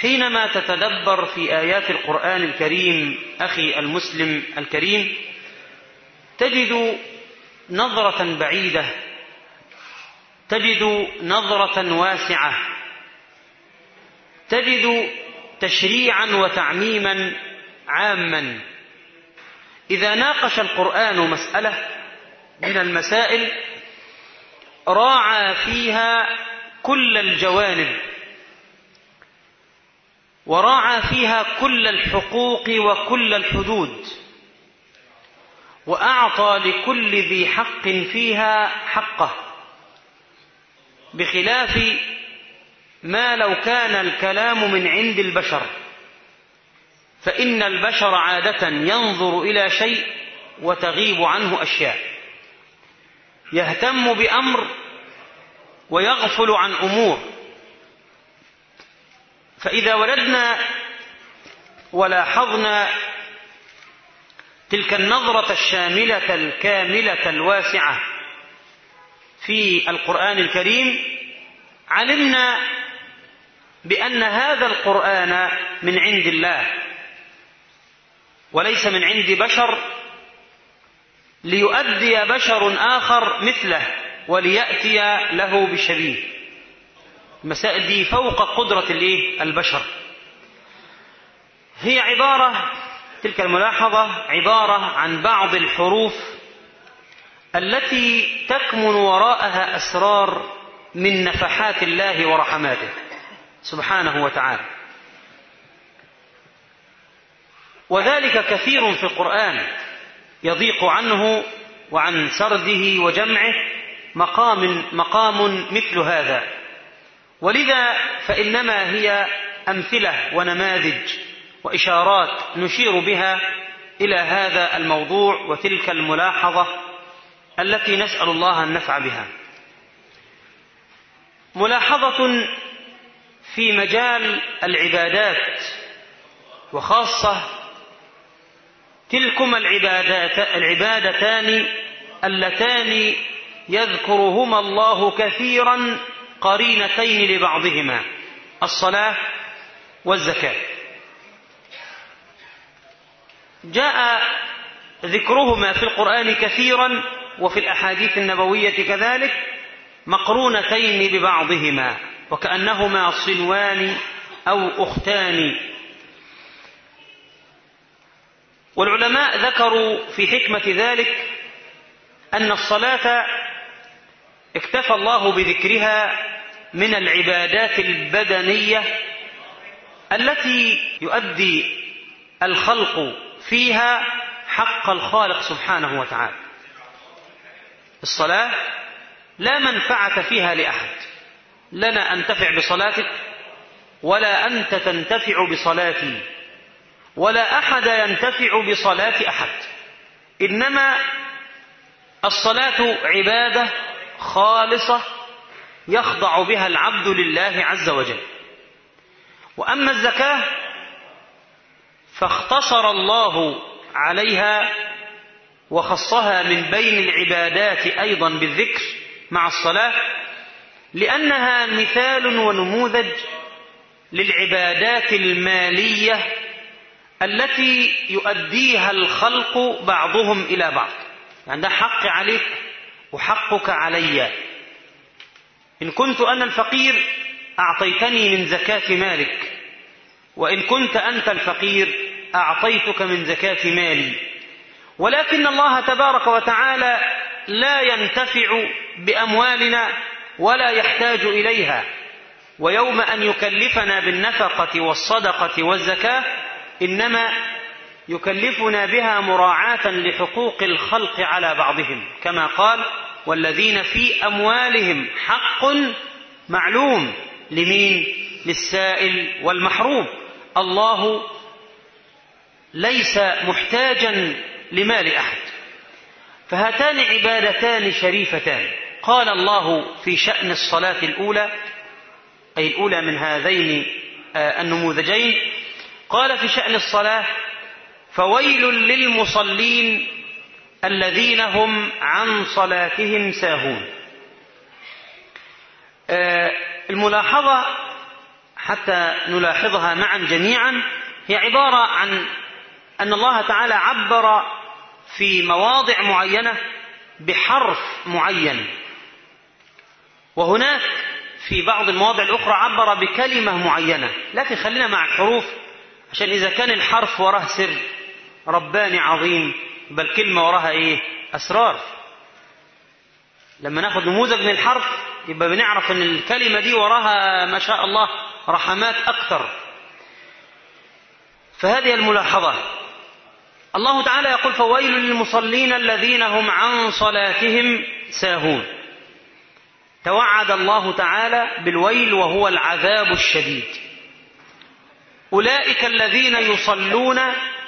حينما تتدبر في آيات القرآن الكريم أخي المسلم الكريم تجد نظرة بعيدة تجد نظرة واسعة تجد تشريعا وتعميما عاما إذا ناقش القرآن مسألة من المسائل راعى فيها كل الجوانب وراعى فيها كل الحقوق وكل الحدود وأعطى لكل ذي حق فيها حقه بخلاف ما لو كان الكلام من عند البشر فإن البشر عادة ينظر إلى شيء وتغيب عنه أشياء يهتم بأمر ويغفل عن أمور فإذا وجدنا ولاحظنا تلك النظرة الشاملة الكاملة الواسعة في القرآن الكريم علمنا بأن هذا القرآن من عند الله وليس من عند بشر ليؤدي بشر آخر مثله وليأتي له بشبيه المسائل دي فوق قدرة الايه البشر هي عبارة تلك الملاحظة عبارة عن بعض الحروف التي تكمن وراءها أسرار من نفحات الله ورحماته سبحانه وتعالى وذلك كثير في القرآن يضيق عنه وعن سرده وجمعه مقام مقام مثل هذا ولذا فإنما هي أمثلة ونماذج وإشارات نشير بها إلى هذا الموضوع وتلك الملاحظة التي نسأل الله النفع بها ملاحظة في مجال العبادات وخاصة تلكما العبادات العبادتان اللتان يذكرهما الله كثيرا قرينتين لبعضهما الصلاة والزكاة جاء ذكرهما في القرآن كثيرا وفي الأحاديث النبوية كذلك مقرونتين ببعضهما وكأنهما صنوان أو أختان والعلماء ذكروا في حكمة ذلك أن الصلاة اكتفى الله بذكرها من العبادات البدنية التي يؤدي الخلق فيها حق الخالق سبحانه وتعالى الصلاة لا منفعة فيها لأحد لنا أنتفع بصلاتك ولا أنت تنتفع بصلاتي ولا أحد ينتفع بصلاة أحد إنما الصلاة عبادة خالصة يخضع بها العبد لله عز وجل وأما الزكاة فاختصر الله عليها وخصها من بين العبادات أيضا بالذكر مع الصلاة لأنها مثال ونموذج للعبادات المالية التي يؤديها الخلق بعضهم إلى بعض يعني ده حق عليك وحقك علي إن كنت أنا الفقير أعطيتني من زكاة مالك وإن كنت أنت الفقير أعطيتك من زكاة مالي ولكن الله تبارك وتعالى لا ينتفع بأموالنا ولا يحتاج إليها ويوم أن يكلفنا بالنفقة والصدقة والزكاة إنما يكلفنا بها مراعاة لحقوق الخلق على بعضهم كما قال والذين في أموالهم حق معلوم لمين للسائل والمحروم الله ليس محتاجا لمال أحد فهاتان عبادتان شريفتان قال الله في شأن الصلاة الأولى أي الأولى من هذين النموذجين قال في شأن الصلاة فويل للمصلين الذين هم عن صلاتهم ساهون الملاحظة حتى نلاحظها معا جميعا هي عبارة عن أن الله تعالى عبر في مواضع معينة بحرف معين وهناك في بعض المواضع الأخرى عبر بكلمة معينة لكن خلينا مع الحروف عشان إذا كان الحرف وراه سر رباني عظيم بل كلمة وراها إيه أسرار لما ناخد نموذج من الحرف يبقى بنعرف ان الكلمة دي وراها ما شاء الله رحمات أكثر فهذه الملاحظة الله تعالى يقول فويل للمصلين الذين هم عن صلاتهم ساهون توعد الله تعالى بالويل وهو العذاب الشديد أولئك الذين يصلون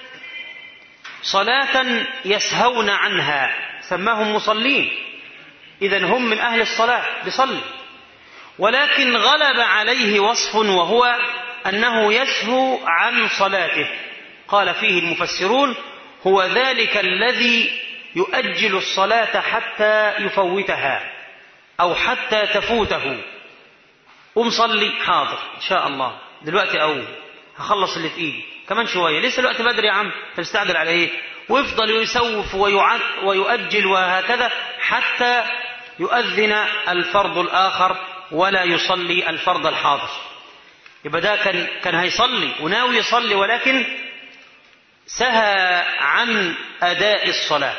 صلاة يسهون عنها سماهم مصلين إذا هم من أهل الصلاة بصلي ولكن غلب عليه وصف وهو أنه يسهو عن صلاته قال فيه المفسرون هو ذلك الذي يؤجل الصلاة حتى يفوتها أو حتى تفوته قم صلي حاضر إن شاء الله دلوقتي أو هخلص اللي في إيدي كمان شوية لسه الوقت بدري يا عم تستعجل على إيه ويفضل يسوف ويعد ويؤجل وهكذا حتى يؤذن الفرض الآخر ولا يصلي الفرض الحاضر يبقى ده كان كان هيصلي وناوي يصلي ولكن سهى عن أداء الصلاة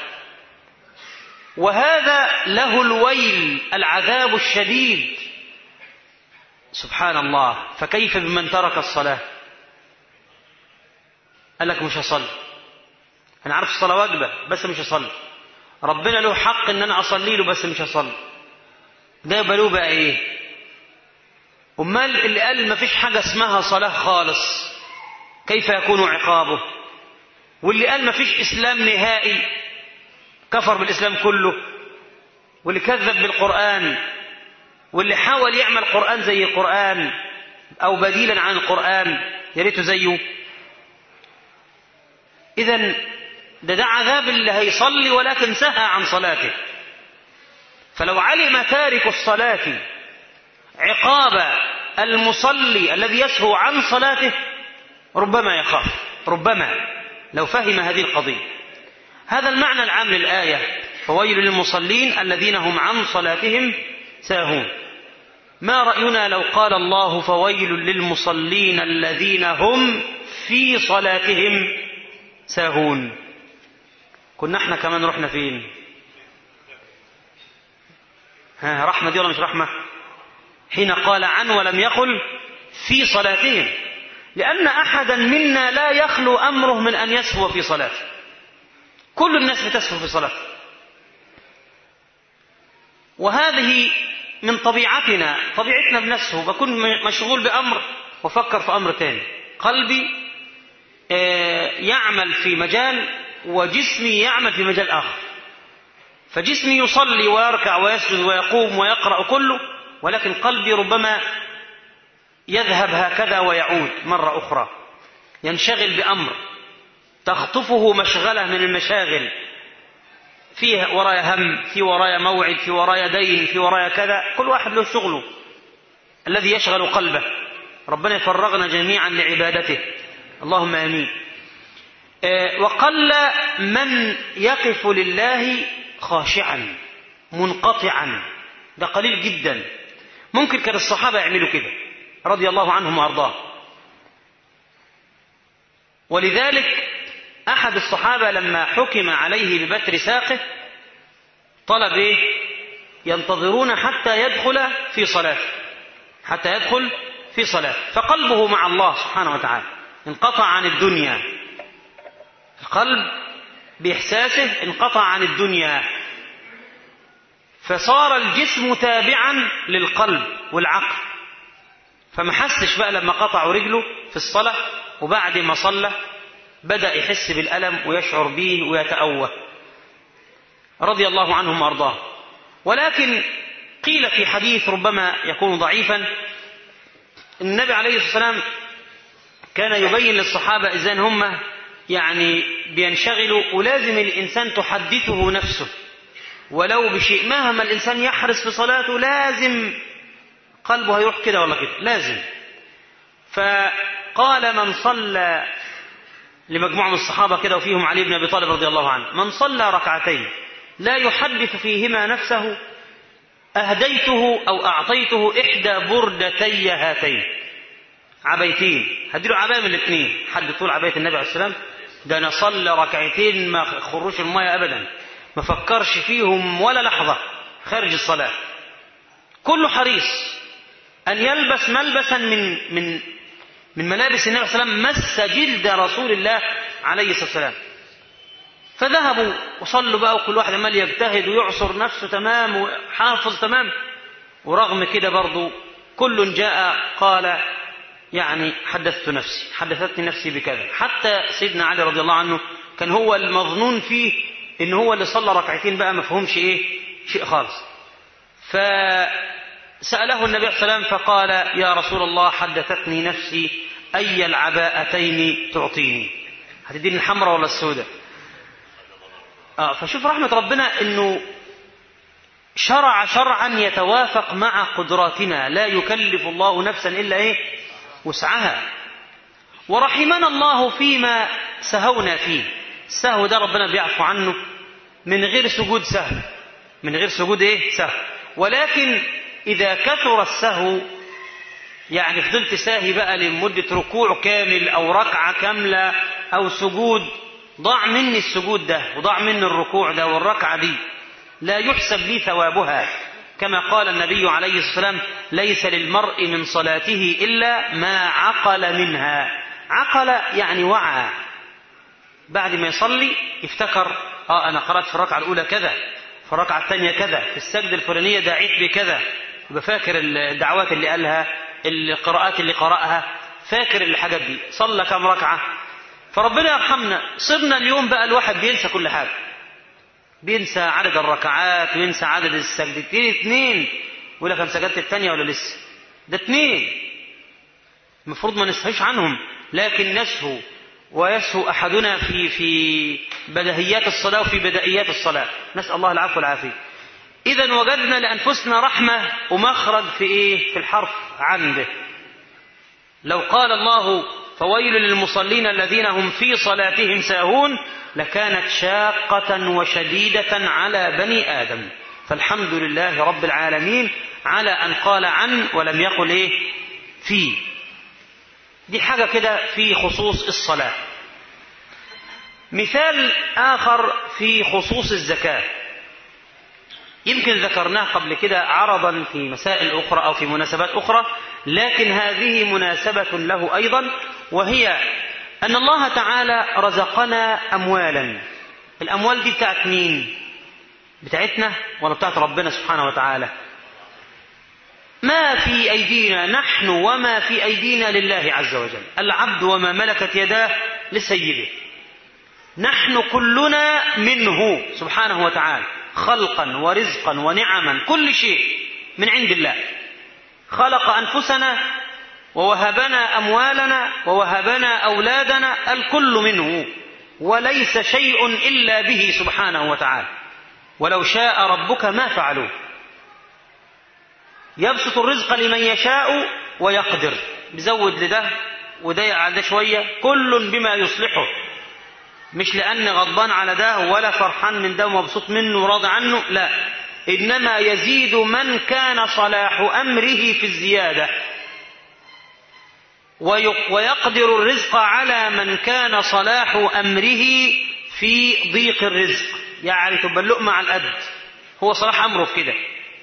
وهذا له الويل العذاب الشديد سبحان الله فكيف بمن ترك الصلاة قال لك مش هصلي أنا عارف الصلاة واجبة بس مش هصلي ربنا له حق ان انا اصلي له بس مش هصلي ده يبقى له بقى ايه امال اللي قال ما فيش حاجه اسمها صلاه خالص كيف يكون عقابه واللي قال ما فيش اسلام نهائي كفر بالاسلام كله واللي كذب بالقران واللي حاول يعمل قران زي القران او بديلا عن القران يا ريته زيه اذا ده ده عذاب اللي هيصلي ولكن سهى عن صلاته فلو علم تارك الصلاة عقاب المصلي الذي يسهو عن صلاته ربما يخاف ربما لو فهم هذه القضية هذا المعنى العام للآية فويل للمصلين الذين هم عن صلاتهم ساهون ما رأينا لو قال الله فويل للمصلين الذين هم في صلاتهم ساهون كنا احنا كمان رحنا فين ها رحمة دي ولا مش رحمة حين قال عن ولم يقل في صلاتهم لأن أحدا منا لا يخلو أمره من أن يسهو في صلاته كل الناس بتسهو في صلاته وهذه من طبيعتنا طبيعتنا بنسهو بكون مشغول بأمر وفكر في أمر تاني قلبي يعمل في مجال وجسمي يعمل في مجال آخر فجسمي يصلي ويركع ويسجد ويقوم ويقرأ كله ولكن قلبي ربما يذهب هكذا ويعود مرة أخرى ينشغل بأمر تخطفه مشغلة من المشاغل فيه ورايا هم في ورايا موعد في ورايا دين في ورايا كذا كل واحد له شغله الذي يشغل قلبه ربنا يفرغنا جميعا لعبادته اللهم امين وقل من يقف لله خاشعا منقطعا ده قليل جدا ممكن كان الصحابة يعملوا كده رضي الله عنهم وأرضاه ولذلك أحد الصحابة لما حكم عليه ببتر ساقه طلب إيه ينتظرون حتى يدخل في صلاة حتى يدخل في صلاة فقلبه مع الله سبحانه وتعالى انقطع عن الدنيا القلب بإحساسه انقطع عن الدنيا فصار الجسم تابعا للقلب والعقل فما حسش بقى لما قطعوا رجله في الصلاة وبعد ما صلى بدأ يحس بالألم ويشعر به ويتأوه رضي الله عنهم وأرضاه ولكن قيل في حديث ربما يكون ضعيفا النبي عليه الصلاة والسلام كان يبين للصحابة إذا هم يعني بينشغلوا ولازم الإنسان تحدثه نفسه ولو بشيء مهما الإنسان يحرص في صلاته لازم قلبه هيروح كده ولا كده لازم فقال من صلى لمجموعة من الصحابة كده وفيهم علي بن أبي طالب رضي الله عنه من صلى ركعتين لا يحدث فيهما نفسه أهديته أو أعطيته إحدى بردتي هاتين عبيتين هديله عباية من الاثنين حد طول عباية النبي عليه السلام ده أنا صلى ركعتين ما خروش المية أبدا ما فكرش فيهم ولا لحظة خارج الصلاة كله حريص أن يلبس ملبسا من من من ملابس النبي صلى الله عليه وسلم مس جلد رسول الله عليه الصلاة والسلام فذهبوا وصلوا بقى وكل واحد عمال يجتهد ويعصر نفسه تمام وحافظ تمام ورغم كده برضه كل جاء قال يعني حدثت نفسي حدثتني نفسي بكذا حتى سيدنا علي رضي الله عنه كان هو المظنون فيه ان هو اللي صلى ركعتين بقى ما فهمش ايه شيء خالص فسأله النبي صلى الله عليه وسلم فقال يا رسول الله حدثتني نفسي أي العباءتين تعطيني هتديني الحمراء ولا السوداء آه فشوف رحمة ربنا انه شرع شرعا يتوافق مع قدراتنا لا يكلف الله نفسا الا ايه وسعها ورحمنا الله فيما سهونا فيه السهو ده ربنا بيعفو عنه من غير سجود سهو من غير سجود ايه سهو ولكن اذا كثر السهو يعني فضلت ساهي بقى لمدة ركوع كامل او ركعة كاملة او سجود ضاع مني السجود ده وضاع مني الركوع ده والركعة دي لا يحسب لي ثوابها كما قال النبي عليه الصلاة والسلام ليس للمرء من صلاته إلا ما عقل منها عقل يعني وعى بعد ما يصلي يفتكر اه انا قرأت في الركعة الأولى كذا في الركعة الثانية كذا في السجدة الفلانية دعيت بكذا يبقى فاكر الدعوات اللي قالها القراءات اللي قرأها فاكر الحاجات دي صلى كم ركعة فربنا يرحمنا صرنا اليوم بقى الواحد بينسى كل حاجة بينسى عدد الركعات وينسى عدد السجدتين اثنين يقول لك انا سجدت الثانية ولا لسه ده اثنين المفروض ما نسهوش عنهم لكن نسهو ويسهو احدنا في في بدهيات الصلاة وفي بدائيات الصلاة نسأل الله العفو والعافية إذا وجدنا لأنفسنا رحمة ومخرج في إيه؟ في الحرف عنده لو قال الله فويل للمصلين الذين هم في صلاتهم ساهون لكانت شاقة وشديدة على بني آدم فالحمد لله رب العالمين على أن قال عن ولم يقل إيه في دي حاجة كده في خصوص الصلاة مثال آخر في خصوص الزكاة يمكن ذكرناه قبل كده عرضا في مسائل أخرى أو في مناسبات أخرى لكن هذه مناسبة له أيضا وهي أن الله تعالى رزقنا أموالا الأموال دي بتاعت مين بتاعتنا ولا بتاعت ربنا سبحانه وتعالى ما في أيدينا نحن وما في أيدينا لله عز وجل العبد وما ملكت يداه لسيده نحن كلنا منه سبحانه وتعالى خلقا ورزقا ونعما كل شيء من عند الله خلق أنفسنا ووهبنا أموالنا ووهبنا أولادنا الكل منه وليس شيء إلا به سبحانه وتعالى ولو شاء ربك ما فعلوه يبسط الرزق لمن يشاء ويقدر بزود لده وضيق على ده شوية كل بما يصلحه مش لأن غضبان على ده ولا فرحان من ده ومبسوط منه وراضي عنه لا إنما يزيد من كان صلاح أمره في الزيادة ويقدر الرزق على من كان صلاح أمره في ضيق الرزق يعني تبقى اللقمة على القد هو صلاح أمره في كده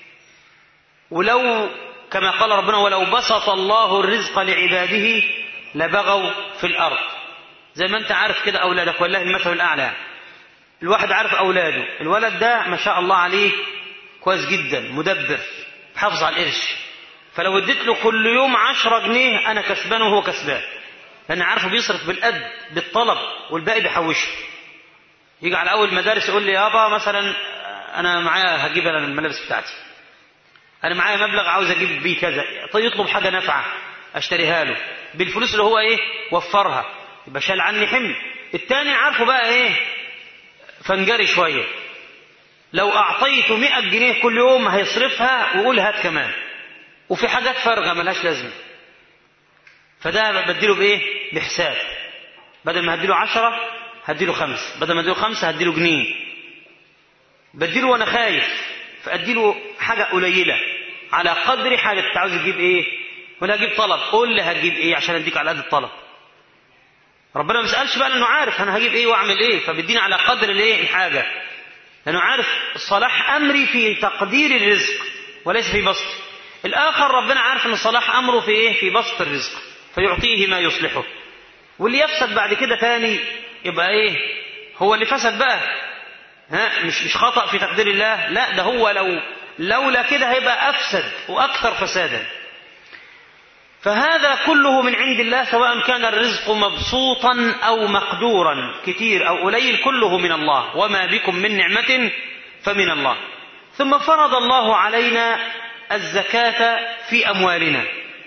ولو كما قال ربنا ولو بسط الله الرزق لعباده لبغوا في الأرض زي ما انت عارف كده أولادك والله المثل الأعلى الواحد عارف أولاده الولد ده ما شاء الله عليه كويس جدا مدبر حافظ على القرش فلو اديت له كل يوم عشرة جنيه أنا كسبان وهو كسبان لأن عارفه بيصرف بالقد بالطلب والباقي بيحوشه يجي على أول مدارس يقول لي يابا مثلا أنا معايا هجيب أنا الملابس بتاعتي أنا معايا مبلغ عاوز أجيب بيه كذا طيب يطلب حاجة نافعة أشتريها له بالفلوس اللي هو إيه وفرها يبقى شال عني حمل التاني عارفه بقى إيه فنجري شوية لو أعطيته مئة جنيه كل يوم هيصرفها ويقول هات كمان وفي حاجات فارغة ملهاش لازمة فده بديله بايه بحساب بدل ما هديله عشرة هديله خمس بدل ما هديله خمسة هديله جنيه بديله وانا خايف فاديله حاجة قليلة على قدر حاجة انت عاوز تجيب ايه ولا هجيب طلب قول لي هتجيب ايه عشان اديك على قد الطلب ربنا ما سالش بقى لانه عارف انا هجيب ايه واعمل ايه فبيديني على قدر الايه الحاجه لانه عارف صلاح امري في تقدير الرزق وليس في بسط الاخر ربنا عارف ان صلاح امره في ايه في بسط الرزق فيعطيه ما يصلحه واللي يفسد بعد كده تاني يبقى ايه هو اللي فسد بقى ها مش مش خطا في تقدير الله لا ده هو لو لولا كده هيبقى افسد واكثر فسادا فهذا كله من عند الله سواء كان الرزق مبسوطا او مقدورا كتير او قليل كله من الله وما بكم من نعمه فمن الله ثم فرض الله علينا الزكاه في اموالنا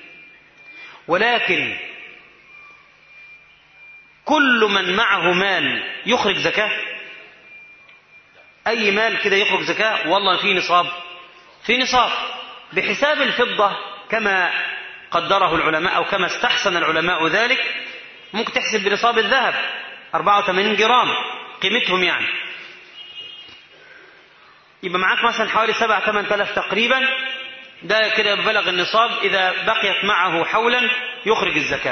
ولكن كل من معه مال يخرج زكاه اي مال كده يخرج زكاه والله في نصاب في نصاب بحساب الفضه كما قدره العلماء أو كما استحسن العلماء ذلك ممكن تحسب بنصاب الذهب 84 جرام قيمتهم يعني يبقى معاك مثلا حوالي 7 8000 تقريبا ده كده بلغ النصاب إذا بقيت معه حولا يخرج الزكاة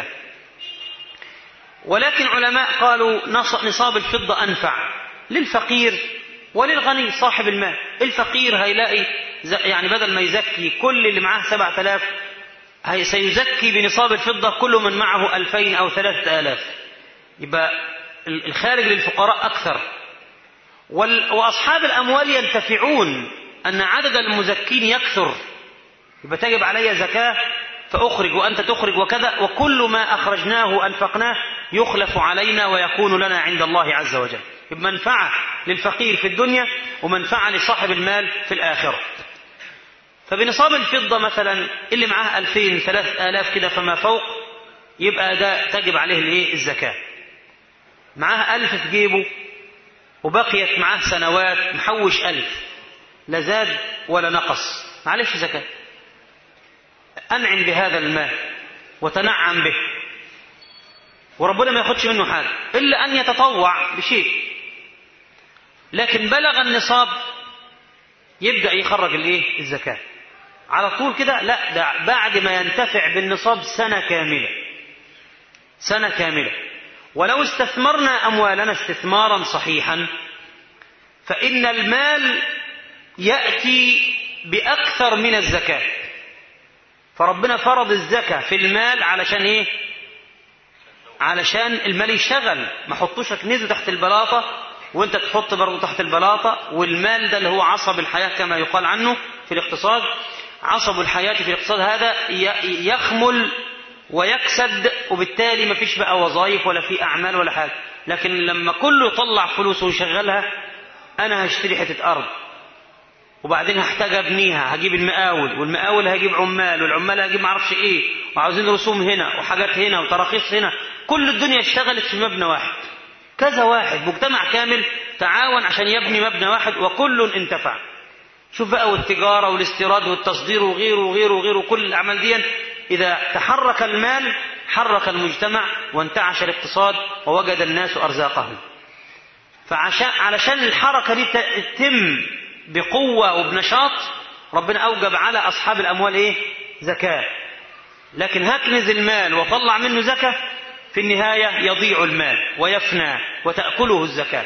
ولكن علماء قالوا نصاب الفضة أنفع للفقير وللغني صاحب المال الفقير هيلاقي يعني بدل ما يزكي كل اللي معاه 7000 هي سيزكي بنصاب الفضة كل من معه ألفين أو ثلاثة آلاف يبقى الخارج للفقراء أكثر وأصحاب الأموال ينتفعون أن عدد المزكين يكثر يبقى تجب علي زكاة فأخرج وأنت تخرج وكذا وكل ما أخرجناه أنفقناه يخلف علينا ويكون لنا عند الله عز وجل يبقى منفعة للفقير في الدنيا ومنفعة لصاحب المال في الآخرة فبنصاب الفضة مثلا اللي معاه ألفين ثلاث آلاف كده فما فوق يبقى ده تجب عليه الايه الزكاة معاه ألف في جيبه وبقيت معاه سنوات محوش ألف لا زاد ولا نقص معلش زكاة أنعم بهذا المال وتنعم به وربنا ما ياخدش منه حاجة إلا أن يتطوع بشيء لكن بلغ النصاب يبدأ يخرج الايه الزكاة على طول كده لا ده بعد ما ينتفع بالنصاب سنة كاملة سنة كاملة ولو استثمرنا أموالنا استثمارا صحيحا فإن المال يأتي بأكثر من الزكاة فربنا فرض الزكاة في المال علشان إيه علشان المال يشتغل ما حطوش كنزه تحت البلاطة وانت تحط برضه تحت البلاطة والمال ده اللي هو عصب الحياة كما يقال عنه في الاقتصاد عصب الحياة في الاقتصاد هذا يخمل ويكسد وبالتالي ما فيش بقى وظائف ولا في أعمال ولا حاجة لكن لما كله يطلع فلوسه ويشغلها أنا هشتري حتة أرض وبعدين هحتاج ابنيها هجيب المقاول والمقاول هجيب عمال والعمال هجيب معرفش ايه وعاوزين رسوم هنا وحاجات هنا وتراخيص هنا كل الدنيا اشتغلت في مبنى واحد كذا واحد مجتمع كامل تعاون عشان يبني مبنى واحد وكل انتفع شوف بقى والتجارة والاستيراد والتصدير وغيره وغيره وغيره كل الأعمال دي إذا تحرك المال حرك المجتمع وانتعش الاقتصاد ووجد الناس أرزاقهم فعشان علشان الحركة دي تتم بقوة وبنشاط ربنا أوجب على أصحاب الأموال إيه زكاة لكن هكنز المال وطلع منه زكاة في النهاية يضيع المال ويفنى وتأكله الزكاة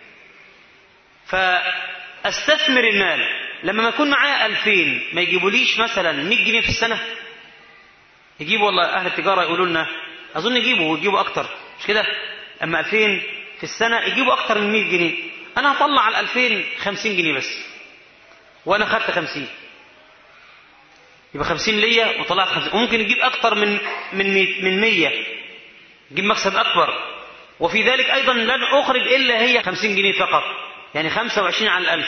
فأستثمر المال لما ما يكون معايا ألفين ما يجيبوليش مثلا 100 جنيه في السنة يجيبوا والله أهل التجارة يقولوا لنا أظن يجيبوا ويجيبوا أكتر مش كده أما 2000 في السنة يجيبوا أكتر من 100 جنيه أنا هطلع على 2000 50 جنيه بس وأنا خدت 50 يبقى 50 ليا وطلعت 50 وممكن يجيب أكتر من من 100 من 100 يجيب مكسب أكبر وفي ذلك أيضا لن أخرج إلا هي 50 جنيه فقط يعني 25 على الألف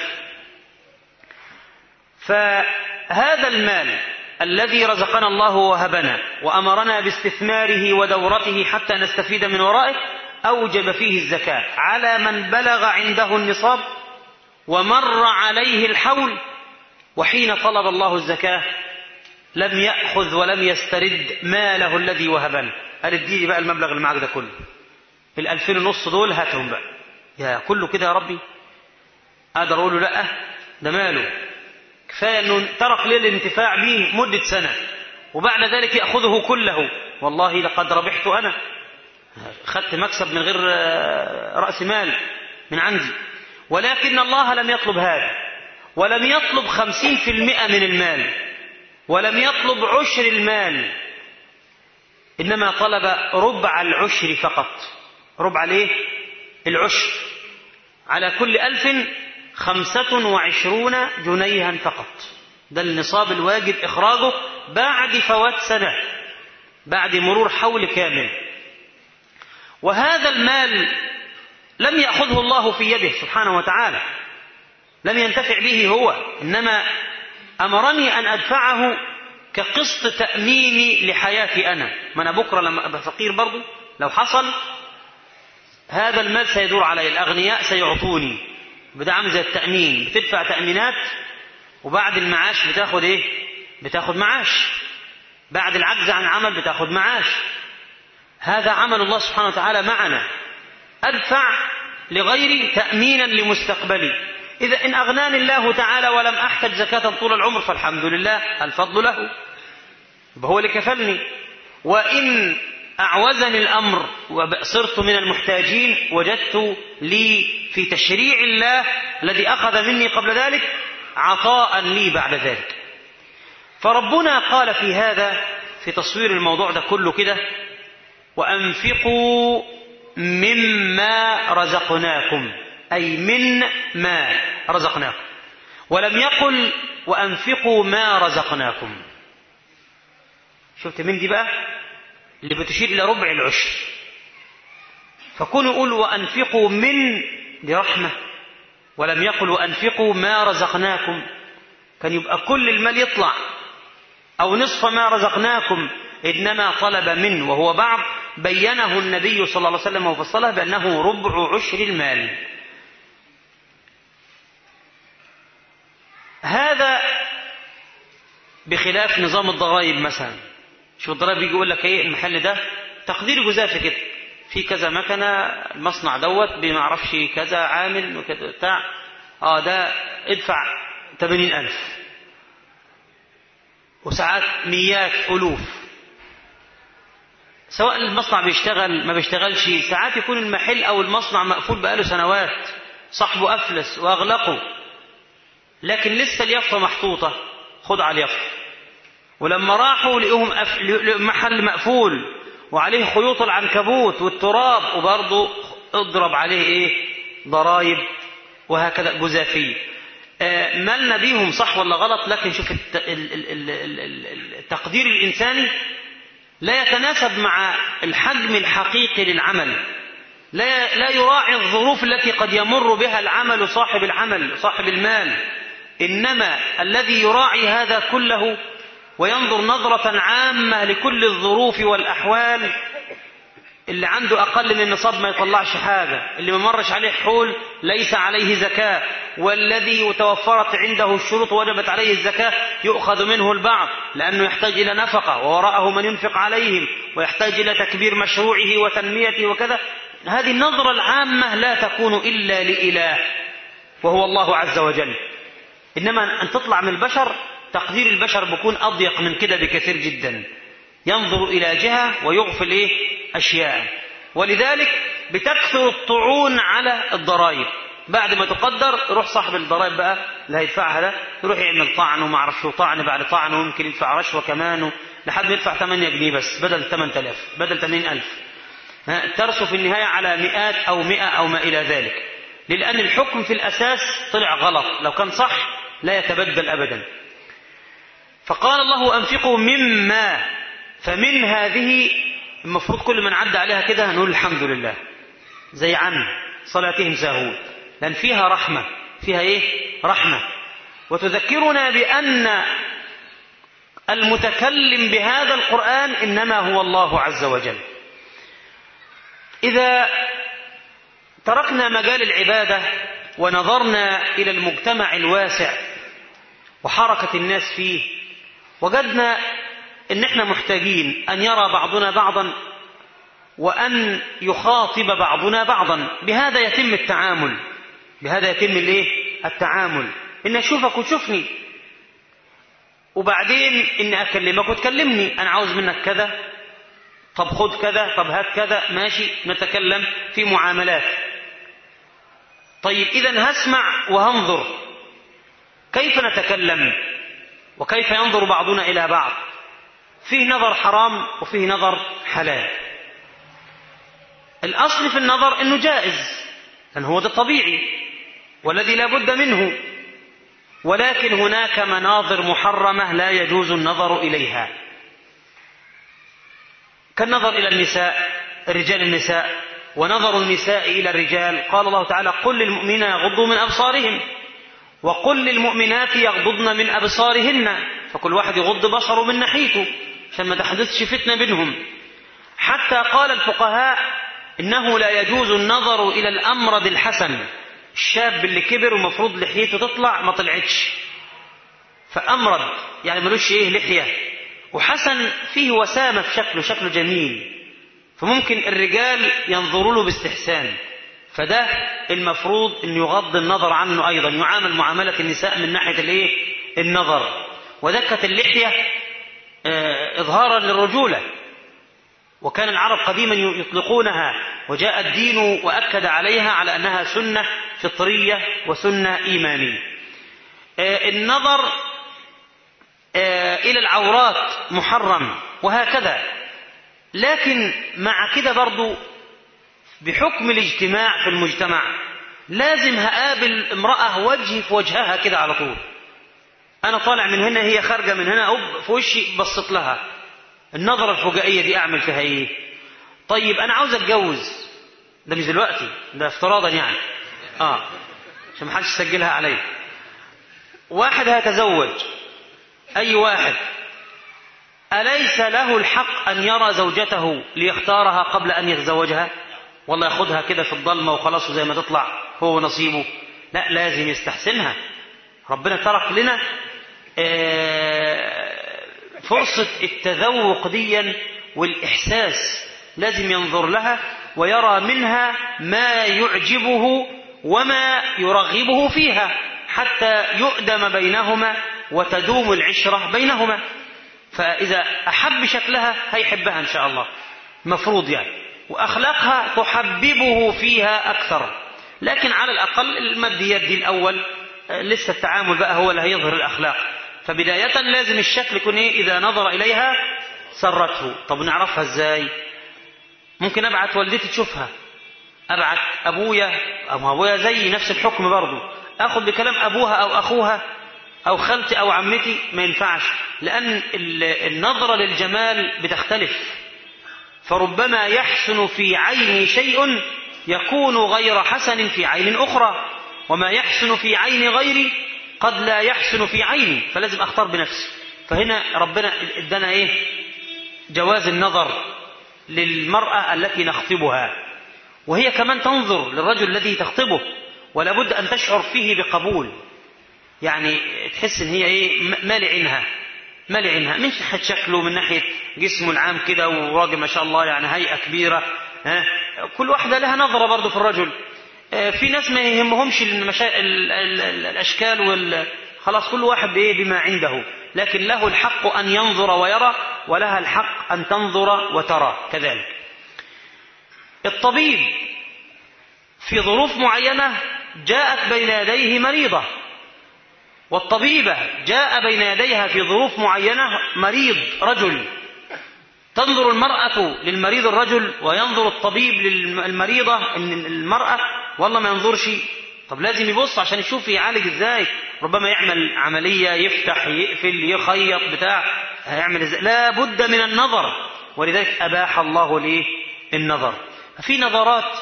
فهذا المال الذي رزقنا الله وهبنا وأمرنا باستثماره ودورته حتى نستفيد من ورائه أوجب فيه الزكاة على من بلغ عنده النصاب ومر عليه الحول وحين طلب الله الزكاة لم يأخذ ولم يسترد ماله الذي وهبني قال اديني بقى المبلغ اللي معاك ده كله الألفين ونص دول هاتهم بقى يا كله كده يا ربي أقدر أقول له لأ ده ماله كفاية أنه ترك لي الانتفاع به مدة سنة وبعد ذلك يأخذه كله والله لقد ربحت أنا خدت مكسب من غير رأس مال من عندي ولكن الله لم يطلب هذا ولم يطلب خمسين في المئة من المال ولم يطلب عشر المال إنما طلب ربع العشر فقط ربع الايه العشر على كل ألف خمسة وعشرون جنيها فقط ده النصاب الواجب إخراجه بعد فوات سنة بعد مرور حول كامل وهذا المال لم يأخذه الله في يده سبحانه وتعالى لم ينتفع به هو إنما أمرني أن أدفعه كقسط تأميني لحياتي أنا ما أنا بكرة لما أبقى فقير برضه لو حصل هذا المال سيدور علي الأغنياء سيعطوني بدا عامل زي التأمين بتدفع تأمينات وبعد المعاش بتاخد إيه بتاخد معاش بعد العجز عن عمل بتاخد معاش هذا عمل الله سبحانه وتعالى معنا أدفع لغيري تأمينا لمستقبلي إذا إن أغناني الله تعالى ولم أحتج زكاة طول العمر فالحمد لله الفضل له هو اللي كفلني وإن أعوزني الأمر وصرت من المحتاجين وجدت لي في تشريع الله الذي أخذ مني قبل ذلك عطاء لي بعد ذلك فربنا قال في هذا في تصوير الموضوع ده كله كده وأنفقوا مما رزقناكم أي من ما رزقناكم ولم يقل وأنفقوا ما رزقناكم شفت من دي بقى اللي بتشير إلى ربع العشر فكونوا يقول وأنفقوا من برحمة ولم يقل وأنفقوا ما رزقناكم كان يبقى كل المال يطلع أو نصف ما رزقناكم إنما طلب من وهو بعض بينه النبي صلى الله عليه وسلم وفصله بأنه ربع عشر المال هذا بخلاف نظام الضرائب مثلا شوف الضرائب يجي يقول لك ايه المحل ده تقدير جزافي كده في كذا مكنه المصنع دوت بما اعرفش كذا عامل وكذا بتاع اه ده ادفع 80000 وساعات ميات الوف سواء المصنع بيشتغل ما بيشتغلش ساعات يكون المحل او المصنع مقفول بقاله سنوات صاحبه افلس واغلقه لكن لسه اليافطه محطوطه خد على اليافطه ولما راحوا لقوهم أف... محل مقفول وعليه خيوط العنكبوت والتراب وبرضه اضرب عليه ايه ضرايب وهكذا جزافية آه مالنا بيهم صح ولا غلط لكن شوف الت... ال... ال... ال... التقدير الإنساني لا يتناسب مع الحجم الحقيقي للعمل لا لا يراعي الظروف التي قد يمر بها العمل صاحب العمل صاحب المال إنما الذي يراعي هذا كله وينظر نظرة عامة لكل الظروف والأحوال اللي عنده أقل من النصاب ما يطلعش حاجة اللي ما مرش عليه حول ليس عليه زكاة والذي توفرت عنده الشروط وجبت عليه الزكاة يؤخذ منه البعض لأنه يحتاج إلى نفقة ووراءه من ينفق عليهم ويحتاج إلى تكبير مشروعه وتنميته وكذا هذه النظرة العامة لا تكون إلا لإله وهو الله عز وجل إنما أن تطلع من البشر تقدير البشر بيكون أضيق من كده بكثير جدا ينظر إلى جهة ويغفل إيه أشياء ولذلك بتكثر الطعون على الضرائب بعد ما تقدر يروح صاحب الضرائب بقى اللي هيدفعها ده يروح يعمل طعن وما اعرفش طعن بعد طعن ويمكن يدفع رشوه كمان لحد ما يدفع 8 جنيه بس بدل 8000 بدل 80000 ترسو في النهايه على مئات او 100 او ما الى ذلك لان الحكم في الاساس طلع غلط لو كان صح لا يتبدل ابدا فقال الله أنفقوا مما فمن هذه المفروض كل من عدى عليها كده نقول الحمد لله زي عن صلاتهم ساهون لأن فيها رحمة فيها إيه رحمة وتذكرنا بأن المتكلم بهذا القرآن إنما هو الله عز وجل إذا تركنا مجال العبادة ونظرنا إلى المجتمع الواسع وحركة الناس فيه وجدنا ان احنا محتاجين ان يرى بعضنا بعضا وان يخاطب بعضنا بعضا بهذا يتم التعامل بهذا يتم الايه التعامل ان اشوفك وتشوفني وبعدين اني اكلمك وتكلمني انا عاوز منك كذا طب خد كذا طب هات كذا ماشي نتكلم في معاملات طيب اذا هسمع وهنظر كيف نتكلم وكيف ينظر بعضنا الى بعض فيه نظر حرام وفيه نظر حلال الاصل في النظر انه جائز لان هو ده الطبيعي والذي لا بد منه ولكن هناك مناظر محرمه لا يجوز النظر اليها كالنظر الى النساء رجال النساء ونظر النساء الى الرجال قال الله تعالى قل للمؤمنين يغضوا من ابصارهم وقل للمؤمنات يغضضن من ابصارهن فكل واحد يغض بصره من ناحيته عشان ما تحدثش فتنه بينهم حتى قال الفقهاء انه لا يجوز النظر الى الامرد الحسن الشاب اللي كبر ومفروض لحيته تطلع ما طلعتش فامرد يعني ملوش ايه لحيه وحسن فيه وسامه في شكله شكله جميل فممكن الرجال ينظروا له باستحسان فده المفروض ان يغض النظر عنه ايضا يعامل معامله النساء من ناحيه الايه النظر ودكه اللحيه آه، اظهارا للرجوله وكان العرب قديما يطلقونها وجاء الدين واكد عليها على انها سنه فطريه وسنه ايمانيه آه، النظر آه، الى العورات محرم وهكذا لكن مع كده برضو بحكم الاجتماع في المجتمع لازم هقابل امرأة وجهي في وجهها كده على طول أنا طالع من هنا هي خارجة من هنا أوب في وشي بصت لها النظرة الفجائية دي أعمل فيها إيه؟ طيب أنا عاوز أتجوز ده مش دلوقتي ده افتراضا يعني آه عشان محدش يسجلها عليا واحد هيتزوج أي واحد أليس له الحق أن يرى زوجته ليختارها قبل أن يتزوجها والله ياخدها كده في الضلمة وخلاص زي ما تطلع هو نصيبه لا لازم يستحسنها ربنا ترك لنا فرصة التذوق ديا والإحساس لازم ينظر لها ويرى منها ما يعجبه وما يرغبه فيها حتى يؤدم بينهما وتدوم العشرة بينهما فإذا أحب شكلها هيحبها إن شاء الله مفروض يعني وأخلاقها تحببه فيها أكثر لكن على الأقل المد يدي الأول لسه التعامل بقى هو اللي هيظهر الأخلاق فبداية لازم الشكل يكون إيه إذا نظر إليها سرته طب نعرفها إزاي ممكن أبعت والدتي تشوفها أبعت أبويا أو أبويا زي نفس الحكم برضه أخذ بكلام أبوها أو أخوها أو خالتي أو عمتي ما ينفعش لأن النظرة للجمال بتختلف فربما يحسن في عين شيء يكون غير حسن في عين أخرى وما يحسن في عين غيري قد لا يحسن في عيني فلازم أختار بنفسي فهنا ربنا ادانا إيه جواز النظر للمرأة التي نخطبها وهي كمان تنظر للرجل الذي تخطبه ولا بد أن تشعر فيه بقبول يعني تحس ان هي ايه مالي عينها مالي عينها من ناحيه شكله من ناحيه جسمه العام كده وراجل ما شاء الله يعني هيئه كبيره ها كل واحده لها نظره برضه في الرجل في ناس ما يهمهمش المشا... الاشكال وال خلاص كل واحد بايه بما عنده لكن له الحق ان ينظر ويرى ولها الحق ان تنظر وترى كذلك الطبيب في ظروف معينه جاءت بين يديه مريضه والطبيبة جاء بين يديها في ظروف معينة مريض رجل تنظر المرأة للمريض الرجل وينظر الطبيب للمريضة المرأة والله ما ينظرش طب لازم يبص عشان يشوف يعالج ازاي ربما يعمل عملية يفتح يقفل يخيط بتاع هيعمل ازاي لا بد من النظر ولذلك أباح الله ليه النظر في نظرات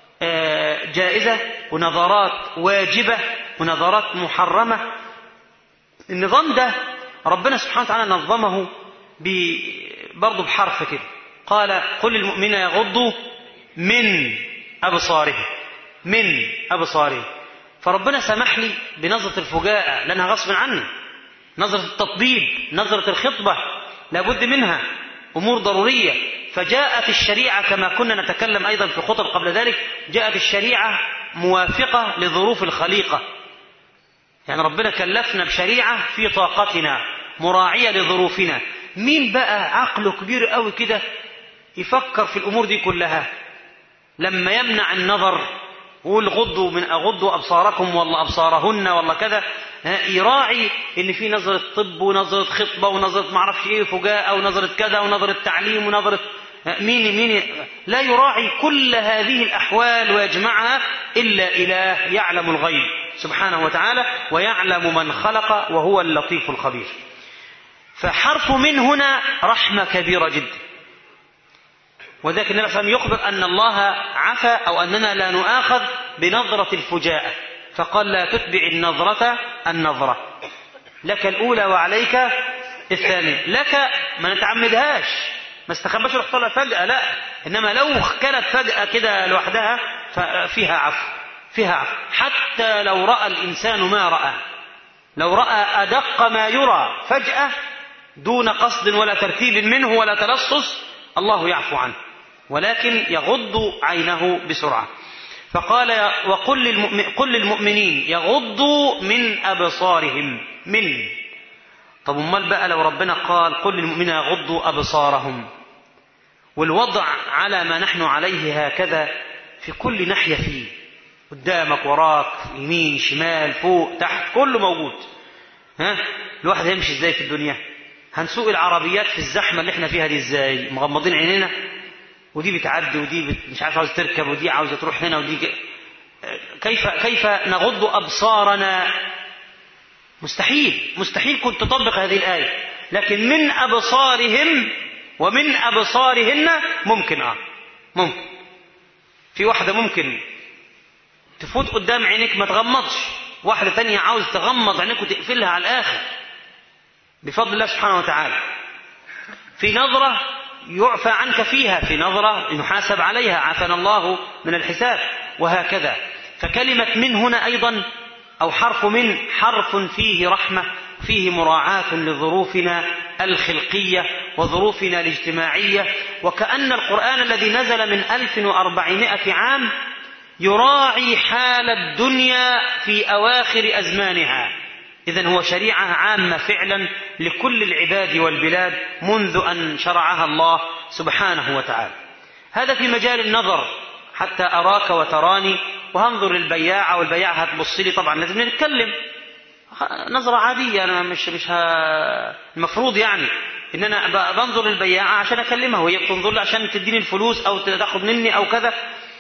جائزة ونظرات واجبة ونظرات محرمة النظام ده ربنا سبحانه وتعالى نظمه برضه بحرف كده قال قل للمؤمنين يغضوا من أبصارهم من أبصارهم فربنا سمح لي بنظرة الفجاءة لأنها غصب عني نظرة التطبيب نظرة الخطبة لابد منها أمور ضرورية فجاءت الشريعة كما كنا نتكلم أيضا في خطب قبل ذلك جاءت الشريعة موافقة لظروف الخليقة يعني ربنا كلفنا بشريعة في طاقتنا مراعية لظروفنا مين بقى عقله كبير قوي كده يفكر في الأمور دي كلها لما يمنع النظر ويقول غضوا من أغضوا أبصاركم ولا أبصارهن ولا كذا يراعي ان في نظرة طب ونظرة خطبة ونظرة معرفش ايه فجاءة ونظرة كذا ونظرة تعليم ونظرة مين مين لا يراعي كل هذه الأحوال ويجمعها إلا إله يعلم الغيب سبحانه وتعالى ويعلم من خلق وهو اللطيف الخبير فحرف من هنا رحمة كبيرة جدا وذلك النبي صلى الله عليه وسلم يخبر أن الله عفى أو أننا لا نؤاخذ بنظرة الفجاءة فقال لا تتبع النظرة النظرة لك الأولى وعليك الثانية لك ما نتعمدهاش ما استخباش رح طلع فجأة لا إنما لو كانت فجأة كده لوحدها ففيها عفو فيها عفو حتى لو رأى الإنسان ما رأى لو رأى أدق ما يرى فجأة دون قصد ولا ترتيب منه ولا تلصص الله يعفو عنه ولكن يغض عينه بسرعة فقال وقل للمؤمن قل للمؤمنين يغضوا من أبصارهم من طب امال بقى لو ربنا قال قل للمؤمنين يغضوا أبصارهم والوضع على ما نحن عليه هكذا في كل ناحية فيه قدامك وراك يمين شمال فوق تحت كله موجود ها الواحد هيمشي ازاي في الدنيا هنسوق العربيات في الزحمة اللي احنا فيها دي ازاي مغمضين عينينا ودي بتعدي ودي بت... مش عارف عاوزة تركب ودي عاوزة تروح هنا ودي ك... كيف كيف نغض أبصارنا مستحيل مستحيل كنت تطبق هذه الآية لكن من أبصارهم ومن أبصارهن ممكن آه ممكن في واحدة ممكن تفوت قدام عينيك ما تغمضش واحدة تانية عاوز تغمض عينيك وتقفلها على الآخر بفضل الله سبحانه وتعالى في نظرة يعفى عنك فيها في نظرة يحاسب عليها عافانا الله من الحساب وهكذا فكلمة من هنا أيضا أو حرف من حرف فيه رحمة فيه مراعاة لظروفنا الخلقية وظروفنا الاجتماعية وكأن القرآن الذي نزل من 1400 عام يراعي حال الدنيا في أواخر أزمانها إذا هو شريعة عامة فعلا لكل العباد والبلاد منذ أن شرعها الله سبحانه وتعالى هذا في مجال النظر حتى أراك وتراني وهنظر للبياعة والبياعة هتبص لي طبعا لازم نتكلم نظرة عادية أنا مش مش ها المفروض يعني إن أنا بنظر للبياعة عشان أكلمها وهي بتنظر لي عشان تديني الفلوس أو تاخد مني أو كذا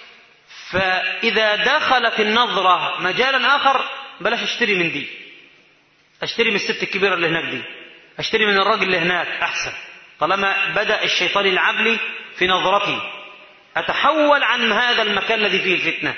فإذا دخلت النظرة مجالا آخر بلاش اشتري من دي اشتري من الست الكبيرة اللي هناك دي اشتري من الراجل اللي هناك أحسن طالما بدأ الشيطان يلعب لي في نظرتي أتحول عن هذا المكان الذي فيه الفتنة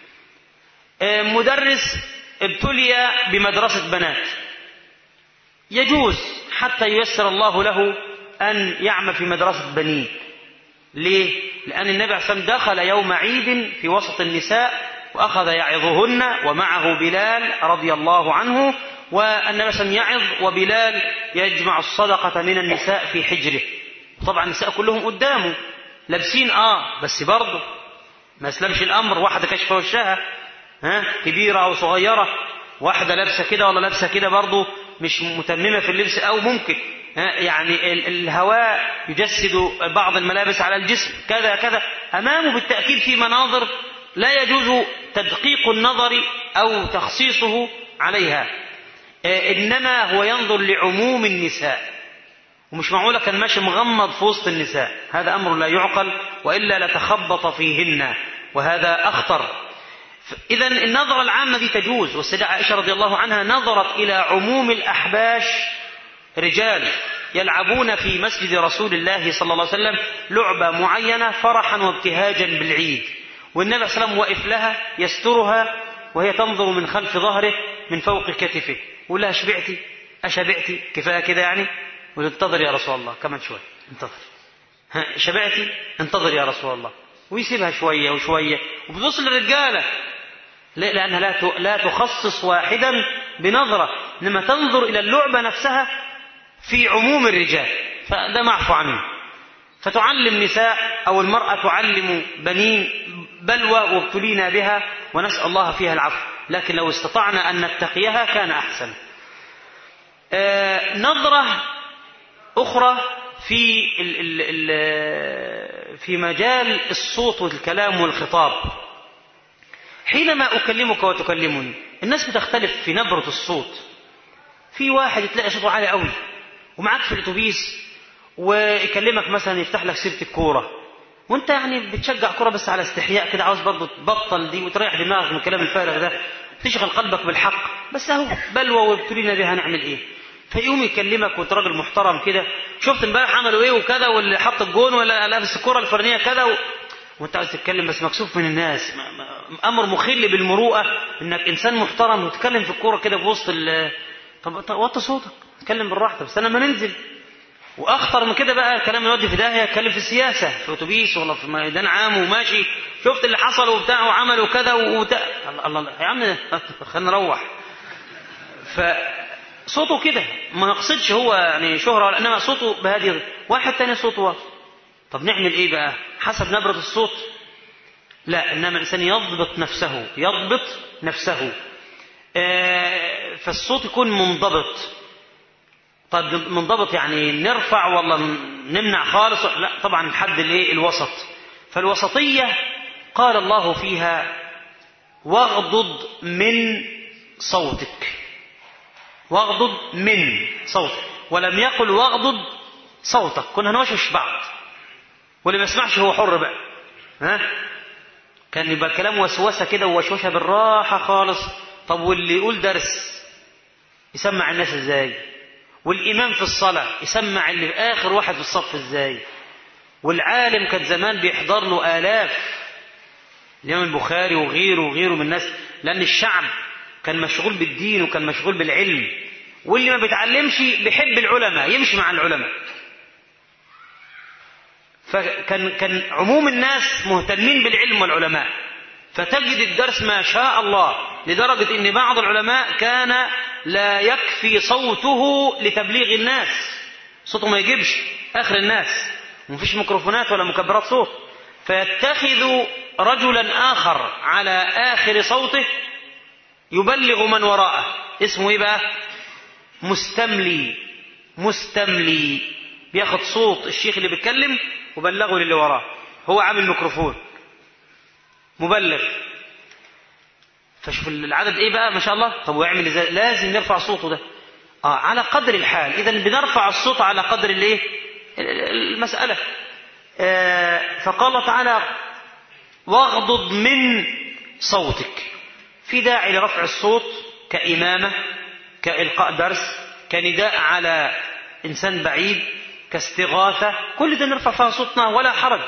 مدرس ابتلي بمدرسة بنات يجوز حتى ييسر الله له أن يعمل في مدرسة بنين ليه؟ لأن النبي عليه الصلاة والسلام دخل يوم عيد في وسط النساء وأخذ يعظهن ومعه بلال رضي الله عنه والنبي صلى الله عليه وسلم يعظ وبلال يجمع الصدقة من النساء في حجره طبعا النساء كلهم قدامه لابسين اه بس برضه ما اسلمش الامر واحده كشفه وشها ها كبيره او صغيره واحده لابسه كده ولا لابسه كده برضه مش متممه في اللبس او ممكن ها يعني الهواء يجسد بعض الملابس على الجسم كذا كذا امامه بالتاكيد في مناظر لا يجوز تدقيق النظر او تخصيصه عليها انما هو ينظر لعموم النساء ومش معقوله كان ماشي مغمض في وسط النساء هذا امر لا يعقل والا لتخبط فيهن وهذا اخطر اذا النظره العامه دي تجوز والسيده عائشه رضي الله عنها نظرت الى عموم الاحباش رجال يلعبون في مسجد رسول الله صلى الله عليه وسلم لعبه معينه فرحا وابتهاجا بالعيد والنبي صلى الله عليه وسلم واقف لها يسترها وهي تنظر من خلف ظهره من فوق كتفه يقول لها شبعتي أشبعتي كفاية كده يعني وتنتظر يا رسول الله كمان شوية انتظر ها شبعتي انتظر يا رسول الله ويسيبها شوية وشوية وبتبص للرجالة لأنها لا لا تخصص واحدا بنظرة إنما تنظر إلى اللعبة نفسها في عموم الرجال فده معفو عنه فتعلم نساء أو المرأة تعلم بنين بلوى وابتلينا بها ونسأل الله فيها العفو لكن لو استطعنا أن نتقيها كان أحسن آه نظرة أخرى في ال ال ال في مجال الصوت والكلام والخطاب حينما أكلمك وتكلمني الناس بتختلف في نبرة الصوت في واحد تلاقي صوته عالي قوي ومعاك في الاتوبيس ويكلمك مثلا يفتح لك سيره الكوره وانت يعني بتشجع كوره بس على استحياء كده عاوز برضه تبطل دي وتريح دماغك من الكلام الفارغ ده تشغل قلبك بالحق بس اهو بلوى وابتلينا بها نعمل ايه فيقوم يكلمك وانت راجل محترم كده شفت امبارح عملوا ايه وكذا واللي حط الجون ولا لابس الكوره الفلانيه كذا و... وانت عايز تتكلم بس مكسوف من الناس ما ما امر مخل بالمروءه انك انسان محترم وتتكلم في الكوره كده في وسط ال طب وطي صوتك اتكلم بالراحه بس انا ما ننزل واخطر من كده بقى الكلام يودي في داهيه اتكلم في السياسه في اتوبيس ولا في ميدان عام وماشي شفت اللي حصل وبتاع وعملوا كذا وبتاع الله الله يا عم خلينا نروح فصوته كده ما يقصدش هو يعني شهره ولا انما صوته بهذه واحد تاني صوته واطي طب نعمل ايه بقى حسب نبره الصوت لا انما الانسان يضبط نفسه يضبط نفسه آه فالصوت يكون منضبط طب منضبط يعني نرفع ولا نمنع خالص لا طبعا الحد الايه الوسط فالوسطيه قال الله فيها واغضض من صوتك واغضض من صوتك ولم يقل واغضض صوتك كنا هنوشوش بعض واللي ما يسمعش هو حر بقى ها كان يبقى الكلام وسوسه كده ووشوشه بالراحه خالص طب واللي يقول درس يسمع الناس ازاي والإمام في الصلاة يسمع اللي في آخر واحد في الصف إزاي والعالم كان زمان بيحضر له آلاف الإمام البخاري وغيره وغيره من الناس لأن الشعب كان مشغول بالدين وكان مشغول بالعلم واللي ما بيتعلمش بيحب العلماء يمشي مع العلماء فكان كان عموم الناس مهتمين بالعلم والعلماء فتجد الدرس ما شاء الله لدرجة أن بعض العلماء كان لا يكفي صوته لتبليغ الناس صوته ما يجيبش آخر الناس ومفيش ميكروفونات ولا مكبرات صوت فيتخذ رجلا آخر على آخر صوته يبلغ من وراءه اسمه ايه بقى مستملي مستملي بياخد صوت الشيخ اللي بيتكلم وبلغه للي وراه هو عامل ميكروفون مبلغ فشوف العدد ايه بقى ما شاء الله طب ويعمل ازاي لازم نرفع صوته ده اه على قدر الحال اذا بنرفع الصوت على قدر الايه المساله آه فقال تعالى واغضض من صوتك في داعي لرفع الصوت كإمامة كإلقاء درس كنداء على إنسان بعيد كاستغاثة كل ده نرفع فيها صوتنا ولا حرج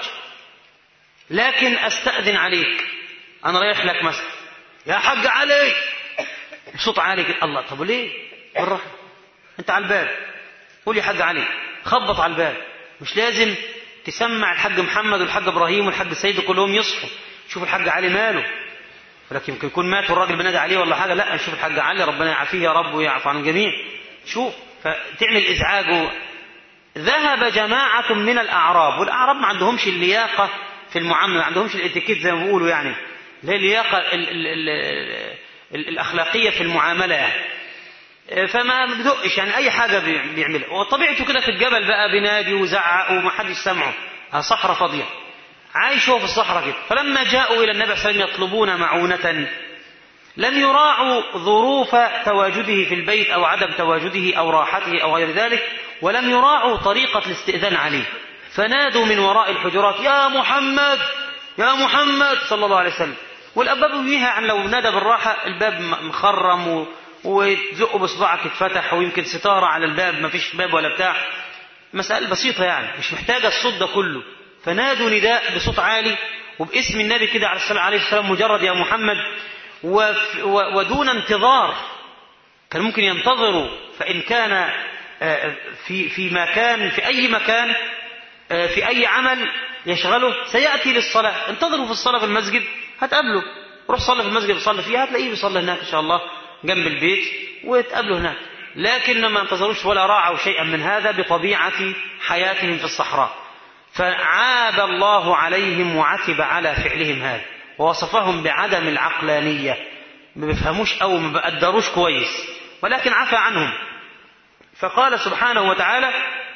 لكن أستأذن عليك أنا رايح لك مثلا يا حاج علي بصوت عالي كده الله طب ليه بالراحة أنت على الباب قول يا حاج علي خبط على الباب مش لازم تسمع الحاج محمد والحاج إبراهيم والحاج سيد كلهم يصحوا شوف الحاج علي ماله ولكن يمكن يكون مات والراجل بنادي عليه ولا حاجة لا نشوف الحاج علي ربنا يعافيه يا رب ويعفو عن الجميع شوف فتعمل إزعاج ذهب جماعة من الأعراب والأعراب ما عندهمش اللياقة في المعاملة ما عندهمش الاتيكيت زي ما بيقولوا يعني اللي هي اللياقة ال ال ال ال الأخلاقية في المعاملة يعني فما بدقش يعني أي حاجة بيعملها وطبيعته كده في الجبل بقى بينادي وزعق ومحدش سمعه صحراء فاضية عايش هو في الصحراء كده فلما جاءوا إلى النبي صلى الله عليه وسلم يطلبون معونة لم يراعوا ظروف تواجده في البيت أو عدم تواجده أو راحته أو غير ذلك ولم يراعوا طريقة الاستئذان عليه فنادوا من وراء الحجرات يا محمد يا محمد صلى الله عليه وسلم والأبواب فيها عن لو نادى بالراحة الباب مخرم و... وتزقه بصبعك يتفتح ويمكن ستارة على الباب ما فيش باب ولا بتاع مسألة بسيطة يعني مش محتاجة الصوت ده كله فنادوا نداء بصوت عالي وباسم النبي كده عليه الصلاة عليه السلام مجرد يا محمد وف... و... ودون انتظار كان ممكن ينتظروا فإن كان في في مكان في أي مكان في أي عمل يشغله سيأتي للصلاة انتظروا في الصلاة في المسجد هتقابله روح صلي في المسجد وصلي فيه هتلاقيه بيصلي هناك إن شاء الله جنب البيت ويتقابلوا هناك لكن ما انتظروش ولا راعوا شيئا من هذا بطبيعة حياتهم في الصحراء فعاب الله عليهم وعتب على فعلهم هذا ووصفهم بعدم العقلانية ما بيفهموش أو ما بقدروش كويس ولكن عفى عنهم فقال سبحانه وتعالى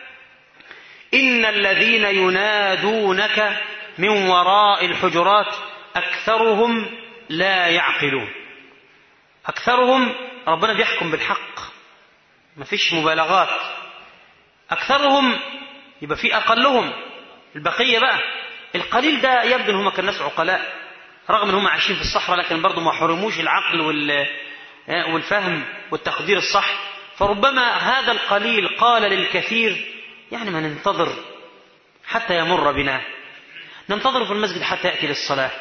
إن الذين ينادونك من وراء الحجرات أكثرهم لا يعقلون أكثرهم ربنا بيحكم بالحق ما فيش مبالغات أكثرهم يبقى في أقلهم البقية بقى القليل ده يبدو أنهم كان ناس عقلاء رغم أنهم عايشين في الصحراء لكن برضه ما حرموش العقل والفهم والتقدير الصح فربما هذا القليل قال للكثير يعني ما ننتظر حتى يمر بنا ننتظر في المسجد حتى يأتي للصلاة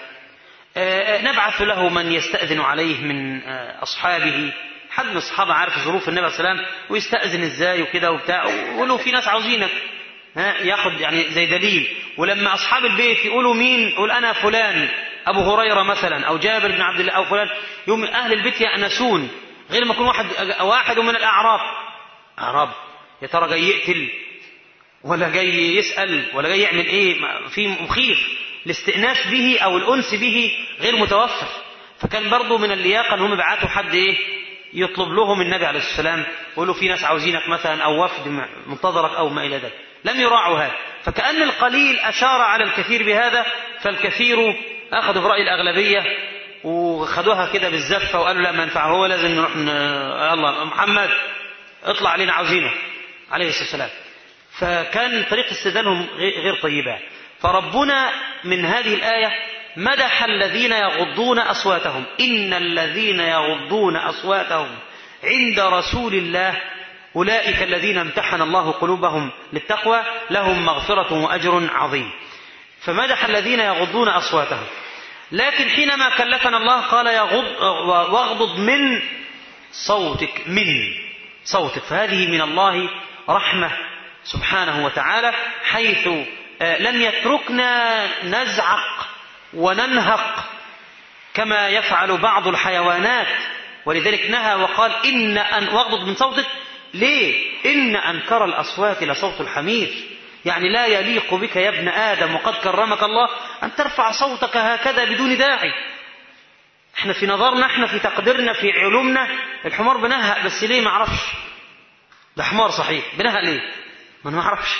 نبعث له من يستأذن عليه من أصحابه حد من الصحابة عارف ظروف النبي صلى الله عليه وسلم ويستأذن ازاي وكده وبتاع ويقولوا في ناس عاوزينك ها ياخد يعني زي دليل ولما أصحاب البيت يقولوا مين يقول أنا فلان أبو هريرة مثلا أو جابر بن عبد الله أو فلان يوم أهل البيت يأنسون غير ما يكون واحد واحد من الأعراب أعراب يا ترى جاي يقتل ولا جاي يسأل ولا جاي يعمل إيه في مخيف الاستئناس به أو الأنس به غير متوفر فكان برضه من اللياقة أنهم يبعتوا حد إيه يطلب لهم النبي عليه الصلاة والسلام يقولوا في ناس عاوزينك مثلا أو وفد منتظرك أو ما إلى ذلك لم يراعوا هذا فكأن القليل أشار على الكثير بهذا فالكثير أخذوا برأي الأغلبية وخدوها كده بالزفة وقالوا لا ما ينفع هو لازم نروح ن... الله محمد اطلع علينا عاوزينه عليه الصلاة والسلام فكان طريقة استدلالهم غير طيبة فربنا من هذه الآية مدح الذين يغضون أصواتهم إن الذين يغضون أصواتهم عند رسول الله أولئك الذين امتحن الله قلوبهم للتقوى لهم مغفرة وأجر عظيم فمدح الذين يغضون أصواتهم لكن حينما كلفنا الله قال يغض واغضض من صوتك من صوتك فهذه من الله رحمة سبحانه وتعالى حيث لم يتركنا نزعق وننهق كما يفعل بعض الحيوانات ولذلك نهى وقال إن أن واغضض من صوتك ليه إن أنكر الأصوات لصوت الحمير يعني لا يليق بك يا ابن آدم وقد كرمك الله أن ترفع صوتك هكذا بدون داعي احنا في نظرنا احنا في تقديرنا في علومنا الحمار بنهق بس ليه ما اعرفش ده حمار صحيح بنهق ليه ما انا ما اعرفش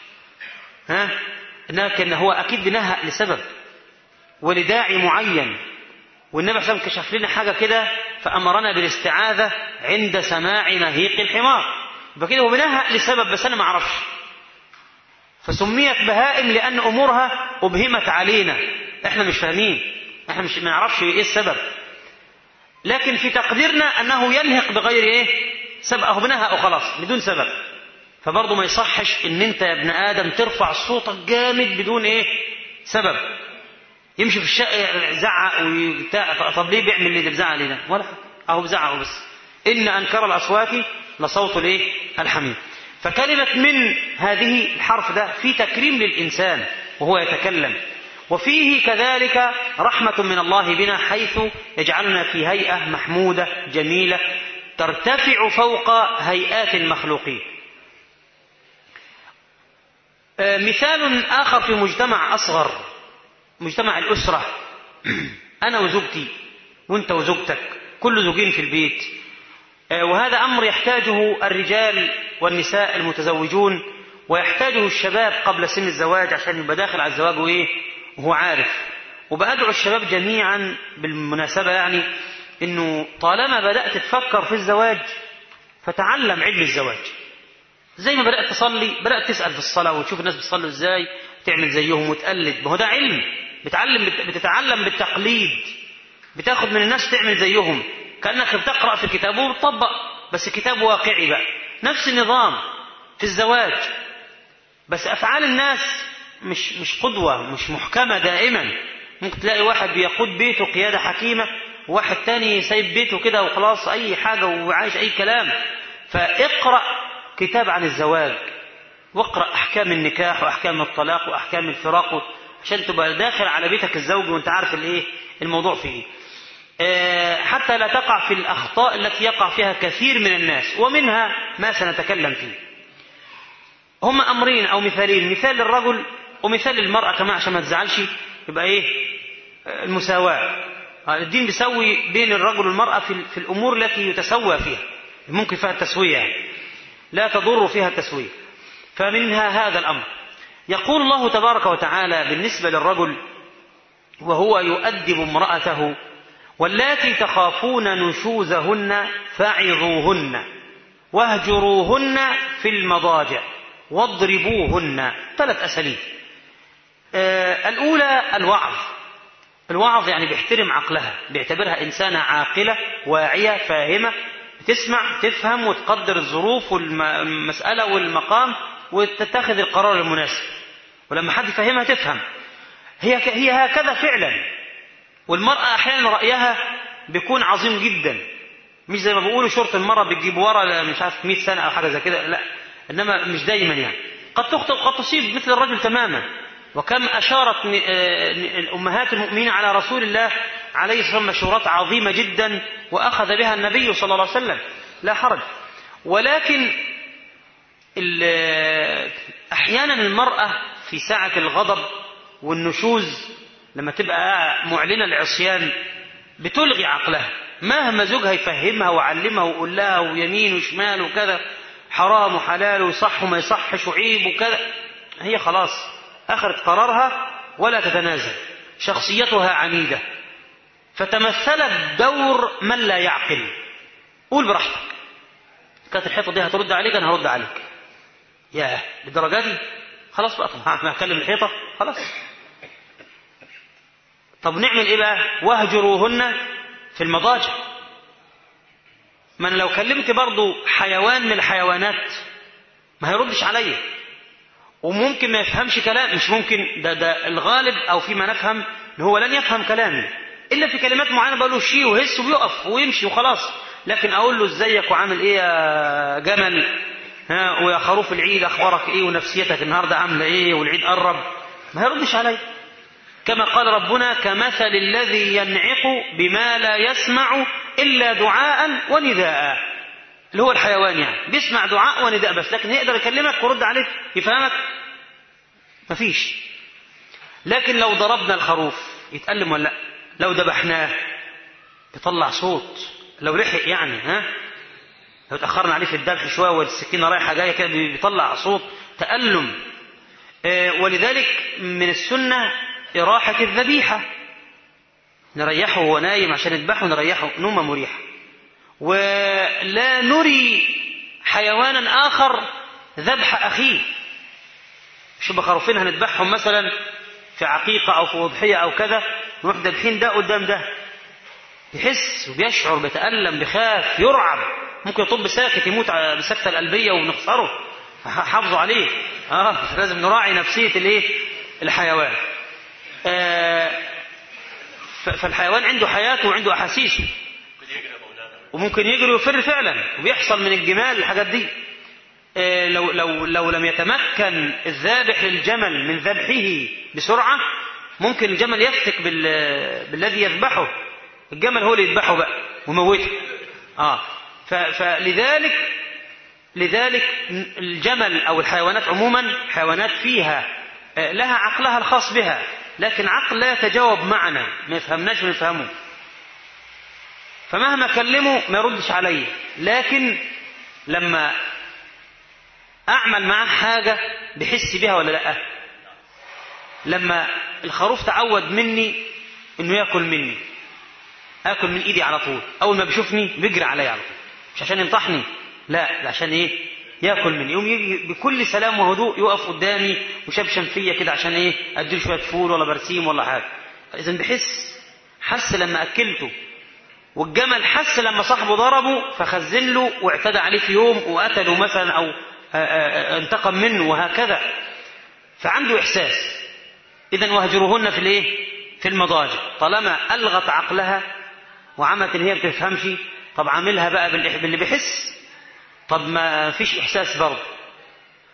ها لكن هو اكيد بنهق لسبب ولداعي معين والنبي صلى الله عليه وسلم كشف لنا حاجه كده فامرنا بالاستعاذه عند سماع نهيق الحمار يبقى كده هو بنهق لسبب بس انا ما اعرفش فسميت بهائم لان امورها ابهمت علينا احنا مش فاهمين احنا مش ما نعرفش ايه السبب لكن في تقديرنا انه ينهق بغير ايه سبب اهو بنهق وخلاص بدون سبب فبرضه ما يصحش ان انت يا ابن ادم ترفع صوتك جامد بدون ايه سبب يمشي في الشقه يزعق وبتاع طب ليه بيعمل اللي بيزعق لي ده ولا اهو بزعقه بس ان انكر الاصوات لصوت الايه الحميد فكلمه من هذه الحرف ده في تكريم للانسان وهو يتكلم وفيه كذلك رحمة من الله بنا حيث يجعلنا في هيئة محمودة جميلة ترتفع فوق هيئات المخلوقين مثال آخر في مجتمع أصغر مجتمع الأسرة أنا وزوجتي وأنت وزوجتك كل زوجين في البيت وهذا أمر يحتاجه الرجال والنساء المتزوجون ويحتاجه الشباب قبل سن الزواج عشان يبقى داخل على الزواج وإيه وهو عارف وبأدعو الشباب جميعا بالمناسبة يعني انه طالما بدأت تفكر في الزواج فتعلم علم الزواج زي ما بدأت تصلي بدأت تسأل في الصلاة وتشوف الناس بتصلوا ازاي تعمل زيهم وتقلد ما هو ده علم بتعلم بتتعلم بالتقليد بتاخد من الناس تعمل زيهم كأنك بتقرأ في كتاب وبتطبق بس كتاب واقعي بقى نفس النظام في الزواج بس أفعال الناس مش مش قدوة مش محكمة دائما ممكن تلاقي واحد بيقود بيته قيادة حكيمة وواحد تاني سايب بيته كده وخلاص أي حاجة وعايش أي كلام فاقرأ كتاب عن الزواج واقرأ أحكام النكاح وأحكام الطلاق وأحكام الفراق عشان تبقى داخل على بيتك الزوج وانت عارف الايه الموضوع فيه آه، حتى لا تقع في الأخطاء التي يقع فيها كثير من الناس ومنها ما سنتكلم فيه هما أمرين أو مثالين مثال للرجل ومثال للمرأة كمان عشان ما تزعلش يبقى إيه آه، المساواة آه، الدين بيسوي بين الرجل والمرأة في, في الأمور التي يتسوى فيها ممكن فيها التسوية لا تضر فيها التسوية فمنها هذا الأمر يقول الله تبارك وتعالى بالنسبة للرجل وهو يؤدب امرأته واللاتي تخافون نشوزهن فعظوهن واهجروهن في المضاجع واضربوهن ثلاث أساليب آه الأولى الوعظ الوعظ يعني بيحترم عقلها بيعتبرها إنسانة عاقلة واعية فاهمة تسمع تفهم وتقدر الظروف والمسألة والمقام وتتخذ القرار المناسب ولما حد يفهمها تفهم هي هي هكذا فعلا والمرأة أحيانا رأيها بيكون عظيم جدا مش زي ما بيقولوا شرط المرأة بتجيب ورا مش عارف 100 سنة أو حاجة زي كده لا إنما مش دايما يعني قد تخطئ قد تصيب مثل الرجل تماما وكم أشارت أمهات المؤمنين على رسول الله عليه الصلاة والسلام مشورات عظيمة جدا وأخذ بها النبي صلى الله عليه وسلم لا حرج ولكن أحيانا المرأة في ساعة الغضب والنشوز لما تبقى معلنة العصيان بتلغي عقلها مهما زوجها يفهمها وعلمها ويقول لها ويمين وشمال وكذا حرام وحلال وصح وما يصحش وعيب وكذا هي خلاص أخذت قرارها ولا تتنازل شخصيتها عنيدة فتمثلت دور من لا يعقل قول براحتك كانت الحيطة دي هترد عليك أنا هرد عليك يا للدرجة دي خلاص بقى طب هكلم الحيطة خلاص طب نعمل ايه بقى واهجروهن في المضاجع ما انا لو كلمت برضو حيوان من الحيوانات ما هيردش عليا وممكن ما يفهمش كلام مش ممكن ده ده الغالب او فيما نفهم ان هو لن يفهم كلامي الا في كلمات معينه بقول له شي وهس ويقف ويمشي وخلاص لكن اقول له ازيك وعامل ايه يا جمل ها ويا خروف العيد اخبارك ايه ونفسيتك النهارده عامله ايه والعيد قرب ما هيردش عليا كما قال ربنا كمثل الذي ينعق بما لا يسمع إلا دعاء ونداء اللي هو الحيوان يعني بيسمع دعاء ونداء بس لكن يقدر يكلمك ويرد عليك يفهمك مفيش لكن لو ضربنا الخروف يتألم ولا لا لو ذبحناه يطلع صوت لو لحق يعني ها لو تأخرنا عليه في الذبح شوية والسكينة رايحة جاية كده بيطلع صوت تألم ولذلك من السنة إراحة الذبيحة نريحه وهو نايم عشان نذبحه نريحه نومة مريحة ولا نري حيوانا آخر ذبح أخيه مش بخروفين هنذبحهم مثلا في عقيقة أو في أضحية أو كذا نروح ذابحين ده قدام ده يحس وبيشعر بيتألم بيخاف يرعب ممكن يطب ساكت يموت بسكتة القلبية ونخسره حافظوا عليه اه لازم نراعي نفسية الايه الحيوان آه فالحيوان عنده حياته وعنده أحاسيسه وممكن يجري ويفر فعلا وبيحصل من الجمال الحاجات دي آه لو, لو, لو لم يتمكن الذابح للجمل من ذبحه بسرعة ممكن الجمل يفتك بال... بالذي يذبحه الجمل هو اللي يذبحه بقى وموته آه ف... فلذلك لذلك الجمل أو الحيوانات عموما حيوانات فيها لها عقلها الخاص بها لكن عقل لا يتجاوب معنا ما يفهمناش ونفهمه فمهما كلمه ما يردش علي لكن لما أعمل معاه حاجة بحس بها ولا لا لما الخروف تعود مني انه ياكل مني اكل من ايدي على طول اول ما بيشوفني بيجري عليا على طول مش عشان ينطحني لا ده عشان ايه ياكل مني يوم يجي بكل سلام وهدوء يقف قدامي وشبشم فيا كده عشان ايه اديله شويه فول ولا برسيم ولا حاجه اذا بحس حس لما اكلته والجمل حس لما صاحبه ضربه فخزن له واعتدى عليه في يوم وقتله مثلا او انتقم منه وهكذا فعنده احساس اذا وهجروهن في الايه في المضاجع طالما الغت عقلها وعملت ان هي ما بتفهمش طب عاملها بقى باللي بيحس طب ما فيش إحساس برضه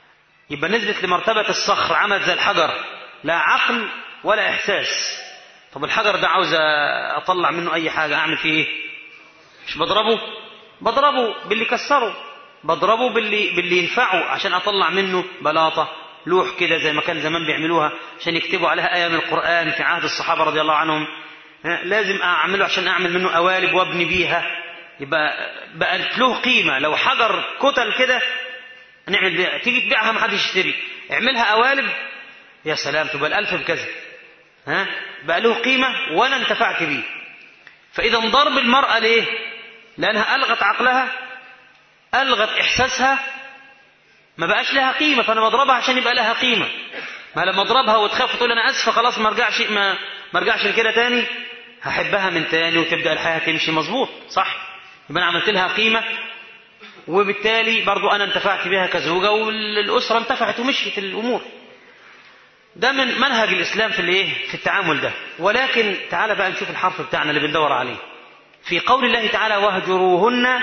يبقى نزلت لمرتبة الصخر عمل زي الحجر لا عقل ولا إحساس طب الحجر ده عاوز اطلع منه اي حاجه اعمل فيه ايه مش بضربه بضربه باللي كسره بضربه باللي باللي ينفعه عشان اطلع منه بلاطه لوح كده زي ما كان زمان بيعملوها عشان يكتبوا عليها ايه من القران في عهد الصحابه رضي الله عنهم لازم اعمله عشان اعمل منه قوالب وابني بيها يبقى بقت له قيمه لو حجر كتل كده نعمل بيها تيجي تبيعها ما حدش يشتري اعملها قوالب يا سلام تبقى الالف بكذا ها بقى له قيمه وانا انتفعت بيه فاذا ضرب المراه ليه لانها الغت عقلها الغت احساسها ما بقاش لها قيمه فانا بضربها عشان يبقى لها قيمه ما لما اضربها وتخاف وتقول انا اسفه خلاص ما ارجعش ما ما ارجعش لكده تاني هحبها من تاني وتبدا الحياه تمشي مظبوط صح يبقى انا عملت لها قيمه وبالتالي برضو انا انتفعت بها كزوجه والاسره انتفعت ومشيت الامور ده من منهج الاسلام في الايه في التعامل ده ولكن تعالى بقى نشوف الحرف بتاعنا اللي بندور عليه في قول الله تعالى واهجروهن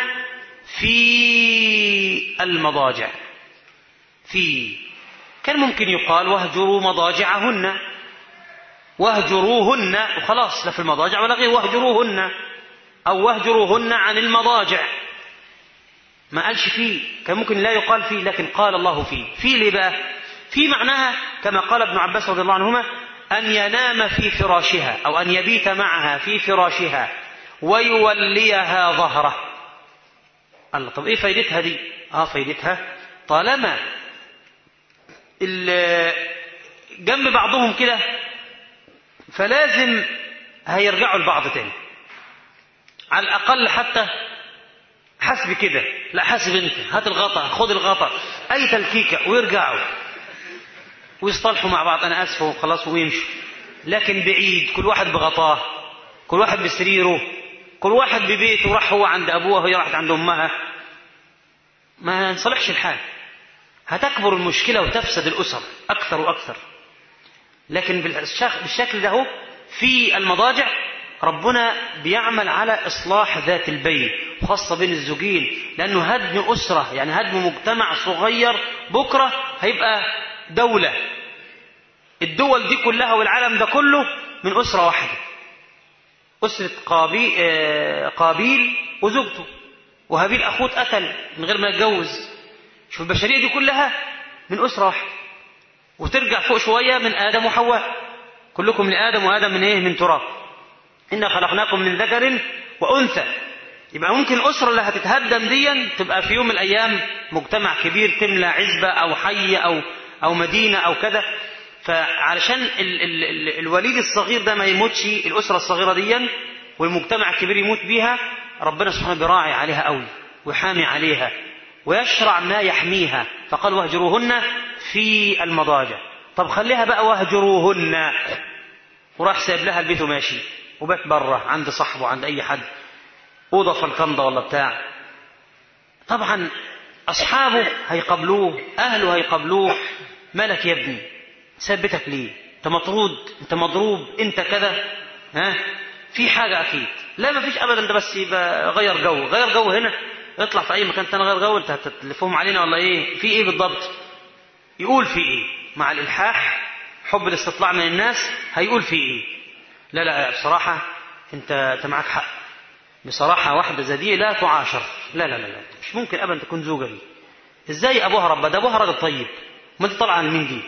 في المضاجع في كان ممكن يقال واهجروا مضاجعهن واهجروهن وخلاص لا في المضاجع ولا غير واهجروهن او واهجروهن عن المضاجع ما قالش فيه كان ممكن لا يقال فيه لكن قال الله فيه في ليه بقى في معناها كما قال ابن عباس رضي الله عنهما أن ينام في فراشها أو أن يبيت معها في فراشها ويوليها ظهره الله طب إيه فايدتها دي آه فايدتها طالما جنب بعضهم كده فلازم هيرجعوا لبعض تاني على الأقل حتى حسب كده لا حسب انت هات الغطا خد الغطا اي تلكيكه ويرجعوا ويصطلحوا مع بعض انا اسف وخلاص ويمشوا لكن بعيد كل واحد بغطاه كل واحد بسريره كل واحد ببيته راح هو عند ابوه وهي راحت عند امها ما ينصلحش الحال هتكبر المشكلة وتفسد الأسر أكثر وأكثر لكن بالشكل ده في المضاجع ربنا بيعمل على إصلاح ذات البين خاصة بين الزوجين لأنه هدم أسرة يعني هدم مجتمع صغير بكرة هيبقى دولة الدول دي كلها والعالم ده كله من أسرة واحدة أسرة قابيل, قابيل وزوجته وهابيل أخوه اتقتل من غير ما يتجوز شوف البشرية دي كلها من أسرة واحدة وترجع فوق شوية من آدم وحواء كلكم لآدم وآدم من إيه من تراب إنا خلقناكم من ذكر وأنثى يبقى ممكن الأسرة اللي هتتهدم دي تبقى في يوم من الأيام مجتمع كبير تملى عزبة أو حي أو أو مدينة أو كذا فعلشان ال ال ال الوليد الصغير ده ما يموتش الأسرة الصغيرة دي والمجتمع الكبير يموت بيها ربنا سبحانه بيراعي عليها قوي ويحامي عليها ويشرع ما يحميها فقال واهجروهن في المضاجع طب خليها بقى واهجروهن وراح سايب لها البيت وماشي وبات بره عند صاحبه عند اي حد اوضه في الكنده ولا بتاع طبعا اصحابه هيقابلوه اهله هيقابلوه مالك يا ابني سابتك ليه انت مطرود انت مضروب انت كذا ها في حاجه اكيد لا ما فيش ابدا ده بس يبقى غير جو غير جو هنا اطلع في اي مكان تاني غير جو انت هتلفهم علينا ولا ايه في ايه بالضبط يقول في ايه مع الالحاح حب الاستطلاع من الناس هيقول في ايه لا لا بصراحه انت انت معاك حق بصراحه واحده زي دي لا تعاشر لا لا لا لا مش ممكن ابدا تكون زوجه لي ازاي ابوها رب ده ابوها راجل طيب ما انت طالعه من مين دي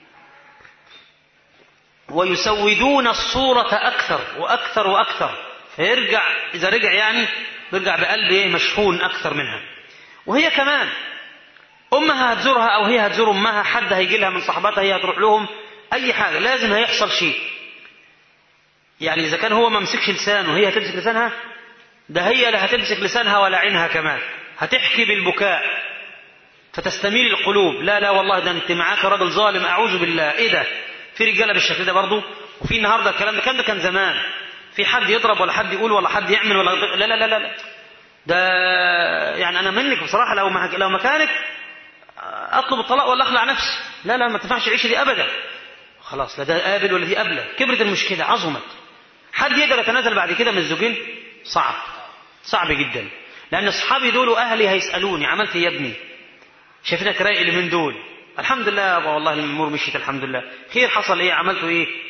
ويسودون الصورة أكثر وأكثر وأكثر فيرجع إذا رجع يعني بيرجع بقلب إيه مشحون أكثر منها وهي كمان أمها هتزورها أو هي هتزور أمها حد هيجي لها من صحباتها هي هتروح لهم أي حاجة لازم هيحصل شيء يعني إذا كان هو ما مسكش لسانه وهي هتمسك لسانها ده هي لا هتمسك لسانها ولا عينها كمان هتحكي بالبكاء فتستميل القلوب لا لا والله ده انت معاك راجل ظالم اعوذ بالله ايه ده في رجاله بالشكل ده برضه وفي النهارده الكلام ده كان ده كان زمان في حد يضرب ولا حد يقول ولا حد يعمل ولا لا لا لا لا, لا. ده يعني انا منك بصراحه لو ما لو مكانك اطلب الطلاق ولا اخلع نفسي لا لا ما تنفعش العيشه دي ابدا خلاص لا ده قابل ولا دي قابله كبرت المشكله عظمت حد يقدر يتنازل بعد كده من الزوجين صعب صعب جدا لان اصحابي دول واهلي هيسالوني عملت ايه يا ابني شايفينك رايق اللي من دول الحمد لله يابا والله الامور مشيت الحمد لله خير حصل ايه عملتوا ايه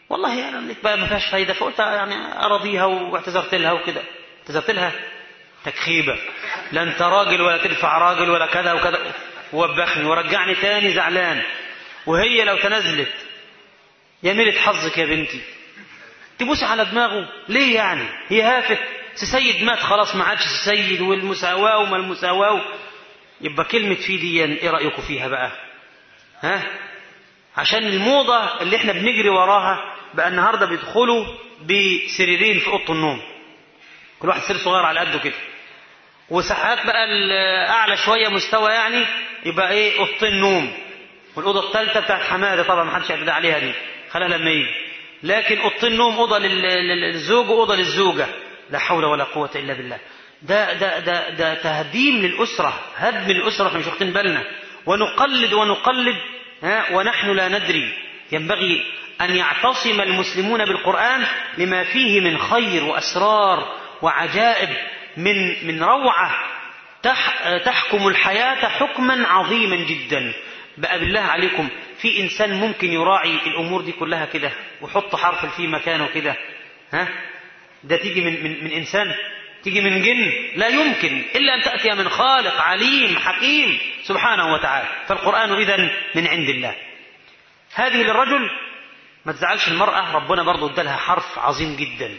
والله يعني بقى ما فيهاش فايدة فقلت يعني أراضيها واعتذرت لها وكده اعتذرت لها تكخيبة لا أنت راجل ولا تدفع راجل ولا كذا وكذا ووبخني ورجعني تاني زعلان وهي لو تنزلت يا ميلة حظك يا بنتي تبوس على دماغه ليه يعني هي هافت سيد مات خلاص ما عادش سيد والمساواة وما المساواة يبقى كلمة في دي ايه رأيكم فيها بقى ها عشان الموضة اللي احنا بنجري وراها بقى النهاردة بيدخلوا بسريرين في أوضة النوم كل واحد سرير صغير على قده كده وساعات بقى الأعلى شوية مستوى يعني يبقى ايه أوضتين نوم والأوضة الثالثة بتاعت حمادة طبعا ما حدش يعتدي عليها دي خليها لما يجي لكن أوضتين نوم أوضة للزوج وأوضة للزوجة لا حول ولا قوة إلا بالله ده ده ده ده تهديم للأسرة هدم الأسرة احنا مش واخدين بالنا ونقلد ونقلد ها ونحن لا ندري ينبغي أن يعتصم المسلمون بالقرآن لما فيه من خير وأسرار وعجائب من من روعة تحكم الحياة حكما عظيما جدا بقى بالله عليكم في إنسان ممكن يراعي الأمور دي كلها كده ويحط حرف في مكانه كده ها ده تيجي من, من, من إنسان تيجي من جن لا يمكن إلا أن تأتي من خالق عليم حكيم سبحانه وتعالى فالقرآن إذا من عند الله هذه للرجل ما تزعلش المرأة ربنا برضو ادالها حرف عظيم جدا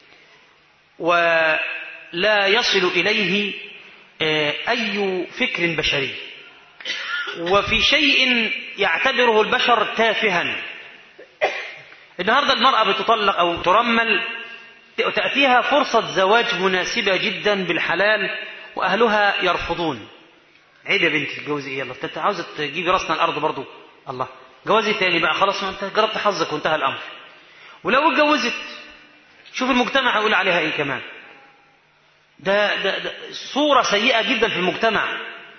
ولا يصل إليه أي فكر بشري وفي شيء يعتبره البشر تافها النهاردة المرأة بتطلق أو ترمل تأتيها فرصة زواج مناسبة جدا بالحلال وأهلها يرفضون عيب يا بنتي تتجوزي ايه الله انت عاوزة تجيبي راسنا الأرض برضو الله جوازي تاني بقى خلاص ما انت جربت حظك وانتهى الأمر ولو اتجوزت شوف المجتمع هيقول عليها ايه كمان ده, ده, ده صورة سيئة جدا في المجتمع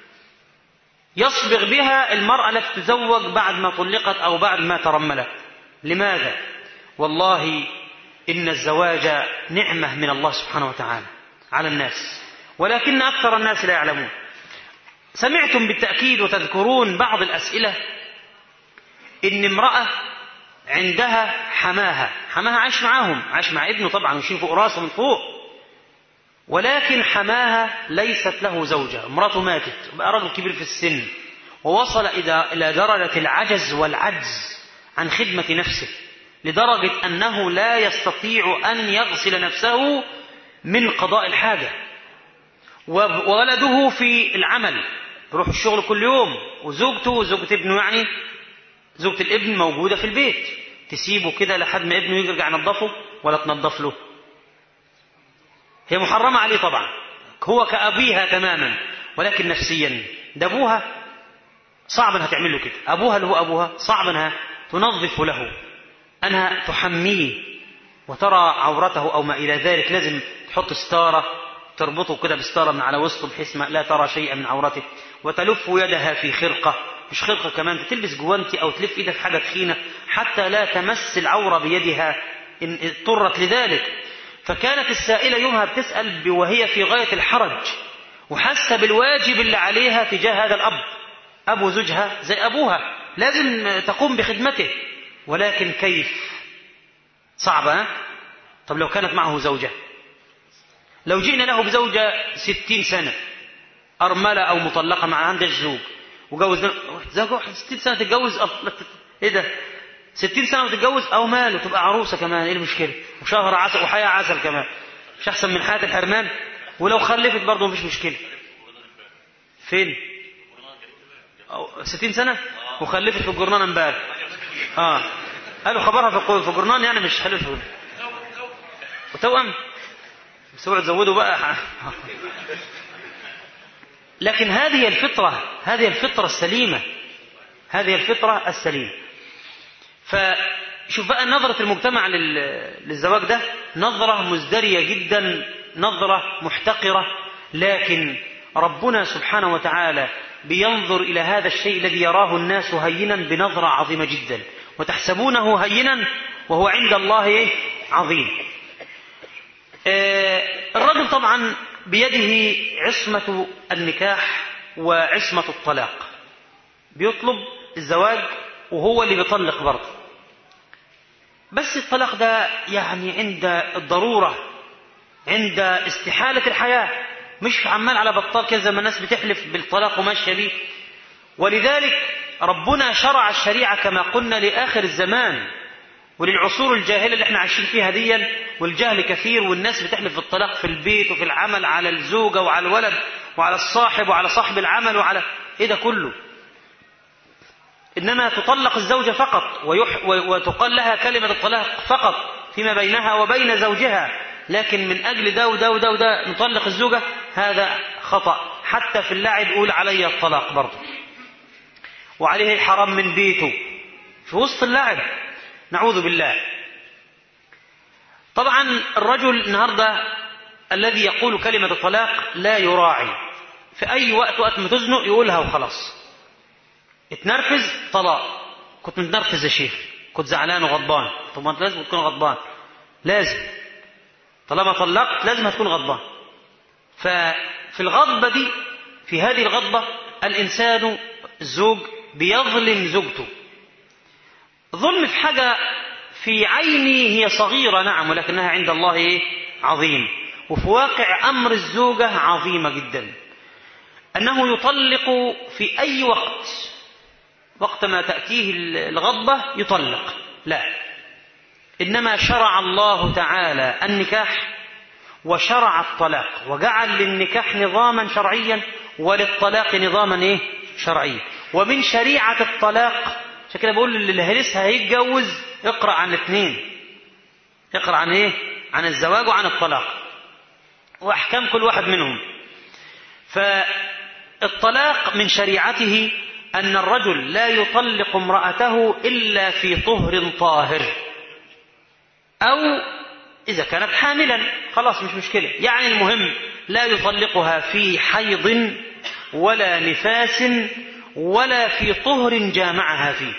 يصبغ بها المرأة التي تزوج بعد ما طلقت أو بعد ما ترملت لماذا؟ والله إن الزواج نعمة من الله سبحانه وتعالى على الناس ولكن أكثر الناس لا يعلمون سمعتم بالتأكيد وتذكرون بعض الأسئلة إن امرأة عندها حماها حماها عاش معاهم عاش مع ابنه طبعا ويشيل فوق راسه من فوق ولكن حماها ليست له زوجة امراته ماتت بقى رجل كبير في السن ووصل إلى درجة العجز والعجز عن خدمة نفسه لدرجة أنه لا يستطيع أن يغسل نفسه من قضاء الحاجة وولده في العمل يروح الشغل كل يوم وزوجته وزوجة ابنه يعني زوجة الابن موجودة في البيت تسيبه كده لحد ما ابنه يرجع ينظفه ولا تنظف له هي محرمة عليه طبعا هو كأبيها تماما ولكن نفسيا ده أبوها صعب انها تعمل له كده أبوها اللي هو أبوها صعب انها تنظف له أنها تحميه وترى عورته أو ما إلى ذلك لازم تحط ستارة تربطه كده بستارة من على وسطه بحيث ما لا ترى شيئا من عورته وتلف يدها في خرقة مش خرقة كمان تلبس جوانتي أو تلف إيدها في حاجة تخينة حتى لا تمس العورة بيدها إن اضطرت لذلك فكانت السائلة يومها بتسأل وهي في غاية الحرج وحاسة بالواجب اللي عليها تجاه هذا الأب أبو زوجها زي أبوها لازم تقوم بخدمته ولكن كيف صعبة طب لو كانت معه زوجة لو جئنا له بزوجة ستين سنة أرملة أو مطلقة مع عندها الزوج وجوز زوجة واحد ستين سنة تتجوز إيه ده ستين سنة وتتجوز أو ماله تبقى عروسة كمان إيه المشكلة وشهر عسل وحياة عسل كمان مش أحسن من حياة الحرمان ولو خلفت برضه مفيش مشكلة فين أو ستين سنة وخلفت في الجرنان امبارح اه قالوا خبرها في في جرنان يعني مش حلو في وتوأم بس اوعوا تزودوا بقى لكن هذه الفطرة هذه الفطرة السليمة هذه الفطرة السليمة فشوف بقى نظرة المجتمع للزواج ده نظرة مزدرية جدا نظرة محتقرة لكن ربنا سبحانه وتعالى بينظر إلى هذا الشيء الذي يراه الناس هينا بنظرة عظيمة جدا وتحسبونه هينا وهو عند الله عظيم الرجل طبعا بيده عصمة النكاح وعصمة الطلاق بيطلب الزواج وهو اللي بيطلق برضه بس الطلاق ده يعني عند الضرورة عند استحالة الحياة مش عمال على بطال كده زي ما الناس بتحلف بالطلاق وماشية بيه ولذلك ربنا شرع الشريعة كما قلنا لآخر الزمان وللعصور الجاهلة اللي احنا عايشين فيها ديا والجهل كثير والناس بتحلف بالطلاق في البيت وفي العمل على الزوجة وعلى الولد وعلى الصاحب وعلى صاحب العمل وعلى ايه ده كله إنما تطلق الزوجة فقط ويح وتقال لها كلمة الطلاق فقط فيما بينها وبين زوجها لكن من أجل ده وده وده وده نطلق الزوجة هذا خطأ حتى في اللعب قول علي الطلاق برضه وعليه الحرام من بيته في وسط اللعب نعوذ بالله طبعا الرجل النهاردة الذي يقول كلمة الطلاق لا يراعي في أي وقت وقت ما تزنق يقولها وخلاص اتنرفز طلاق كنت متنرفز يا شيخ كنت زعلان وغضبان طب ما انت لازم تكون غضبان لازم طالما طلقت لازم هتكون غضبان ففي الغضبة دي في هذه الغضبة الإنسان الزوج بيظلم زوجته ظلم في حاجة في عيني هي صغيرة نعم ولكنها عند الله إيه؟ عظيم وفي واقع أمر الزوجة عظيمة جدا أنه يطلق في أي وقت وقت ما تأتيه الغضبة يطلق لا إنما شرع الله تعالى النكاح وشرع الطلاق وجعل للنكاح نظاما شرعيا وللطلاق نظاما إيه؟ شرعيا ومن شريعة الطلاق عشان كده بقول اللي لسه هيتجوز اقرأ عن الاثنين اقرأ عن ايه عن الزواج وعن الطلاق واحكام كل واحد منهم فالطلاق من شريعته أن الرجل لا يطلق امرأته إلا في طهر طاهر أو إذا كانت حاملا خلاص مش مشكلة يعني المهم لا يطلقها في حيض ولا نفاس ولا في طهر جامعها فيه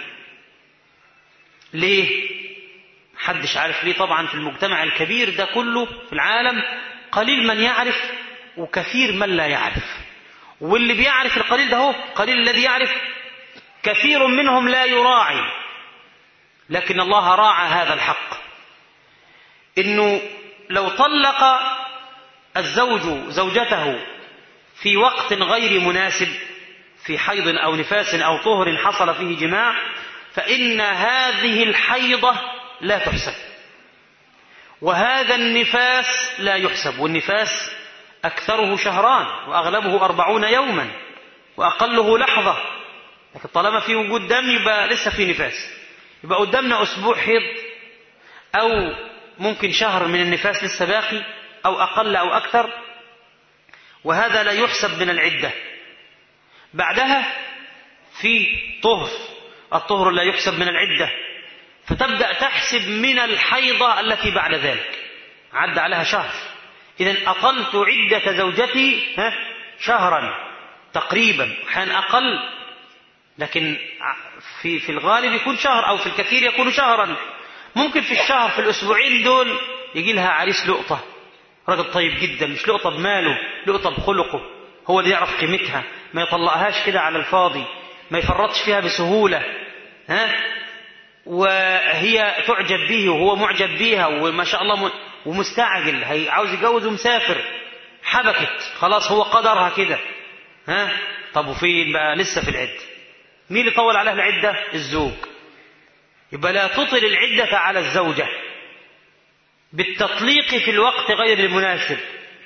ليه حدش عارف ليه طبعا في المجتمع الكبير ده كله في العالم قليل من يعرف وكثير من لا يعرف واللي بيعرف القليل ده هو قليل الذي يعرف كثير منهم لا يراعي لكن الله راعى هذا الحق انه لو طلق الزوج زوجته في وقت غير مناسب في حيض أو نفاس أو طهر حصل فيه جماع فإن هذه الحيضة لا تحسب وهذا النفاس لا يحسب والنفاس أكثره شهران وأغلبه أربعون يوما وأقله لحظة لكن طالما في وجود دم يبقى لسه في نفاس يبقى قدامنا أسبوع حيض أو ممكن شهر من النفاس لسه باقي أو أقل أو أكثر وهذا لا يحسب من العدة بعدها في طهر الطهر لا يحسب من العدة فتبدأ تحسب من الحيضة التي بعد ذلك عد عليها شهر إذا أقلت عدة زوجتي ها شهرا تقريبا أحيانا أقل لكن في في الغالب يكون شهر أو في الكثير يكون شهرا ممكن في الشهر في الأسبوعين دول يجي لها عريس لقطة راجل طيب جدا مش لقطة بماله لقطة بخلقه هو اللي يعرف قيمتها ما يطلقهاش كده على الفاضي ما يفرطش فيها بسهولة ها وهي تعجب به وهو معجب بيها وما شاء الله ومستعجل هي عاوز يتجوز ومسافر حبكت خلاص هو قدرها كده ها طب وفين بقى لسه في العدة مين اللي طول عليها العدة الزوج يبقى لا تطل العدة على الزوجة بالتطليق في الوقت غير المناسب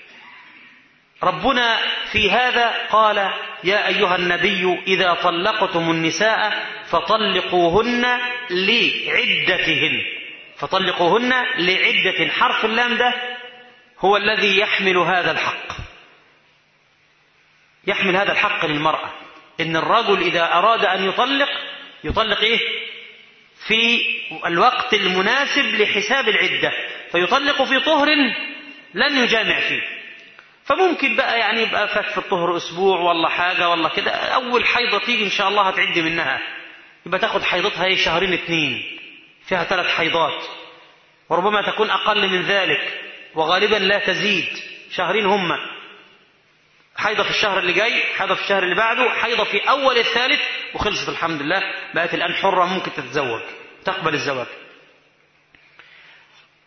ربنا في هذا قال يا أيها النبي إذا طلقتم النساء فطلقوهن لعدتهن فطلقوهن لعدة حرف اللام ده هو الذي يحمل هذا الحق يحمل هذا الحق للمرأة إن الرجل إذا أراد أن يطلق يطلق إيه في الوقت المناسب لحساب العدة فيطلق في طهر لن يجامع فيه فممكن بقى يعني يبقى فات في الطهر اسبوع ولا حاجه ولا كده اول حيضه تيجي ان شاء الله هتعدي منها يبقى تاخد حيضتها هي شهرين اتنين فيها ثلاث حيضات وربما تكون اقل من ذلك وغالبا لا تزيد شهرين هم حيضه في الشهر اللي جاي حيضه في الشهر اللي بعده حيضه في اول الثالث وخلصت الحمد لله بقت الان حره ممكن تتزوج تقبل الزواج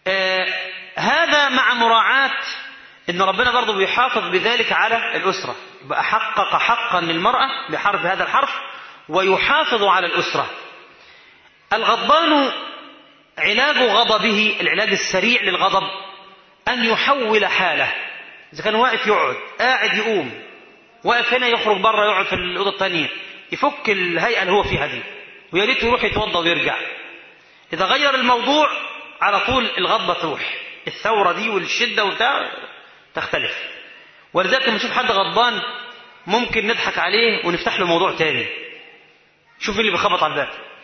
آه هذا مع مراعاة ان ربنا برضه بيحافظ بذلك على الأسرة يبقى حقق حقا للمرأة بحرف هذا الحرف ويحافظ على الأسرة الغضبان علاج غضبه العلاج السريع للغضب أن يحول حاله إذا كان واقف يقعد قاعد يقوم واقف هنا يخرج بره يقعد في الأوضة الثانية يفك الهيئة اللي هو فيها دي ويا ريت يروح يتوضى ويرجع إذا غير الموضوع على طول الغضبة تروح الثورة دي والشدة وبتاع تختلف ولذلك لما نشوف حد غضبان ممكن نضحك عليه ونفتح له موضوع تاني شوف اللي بيخبط على الباب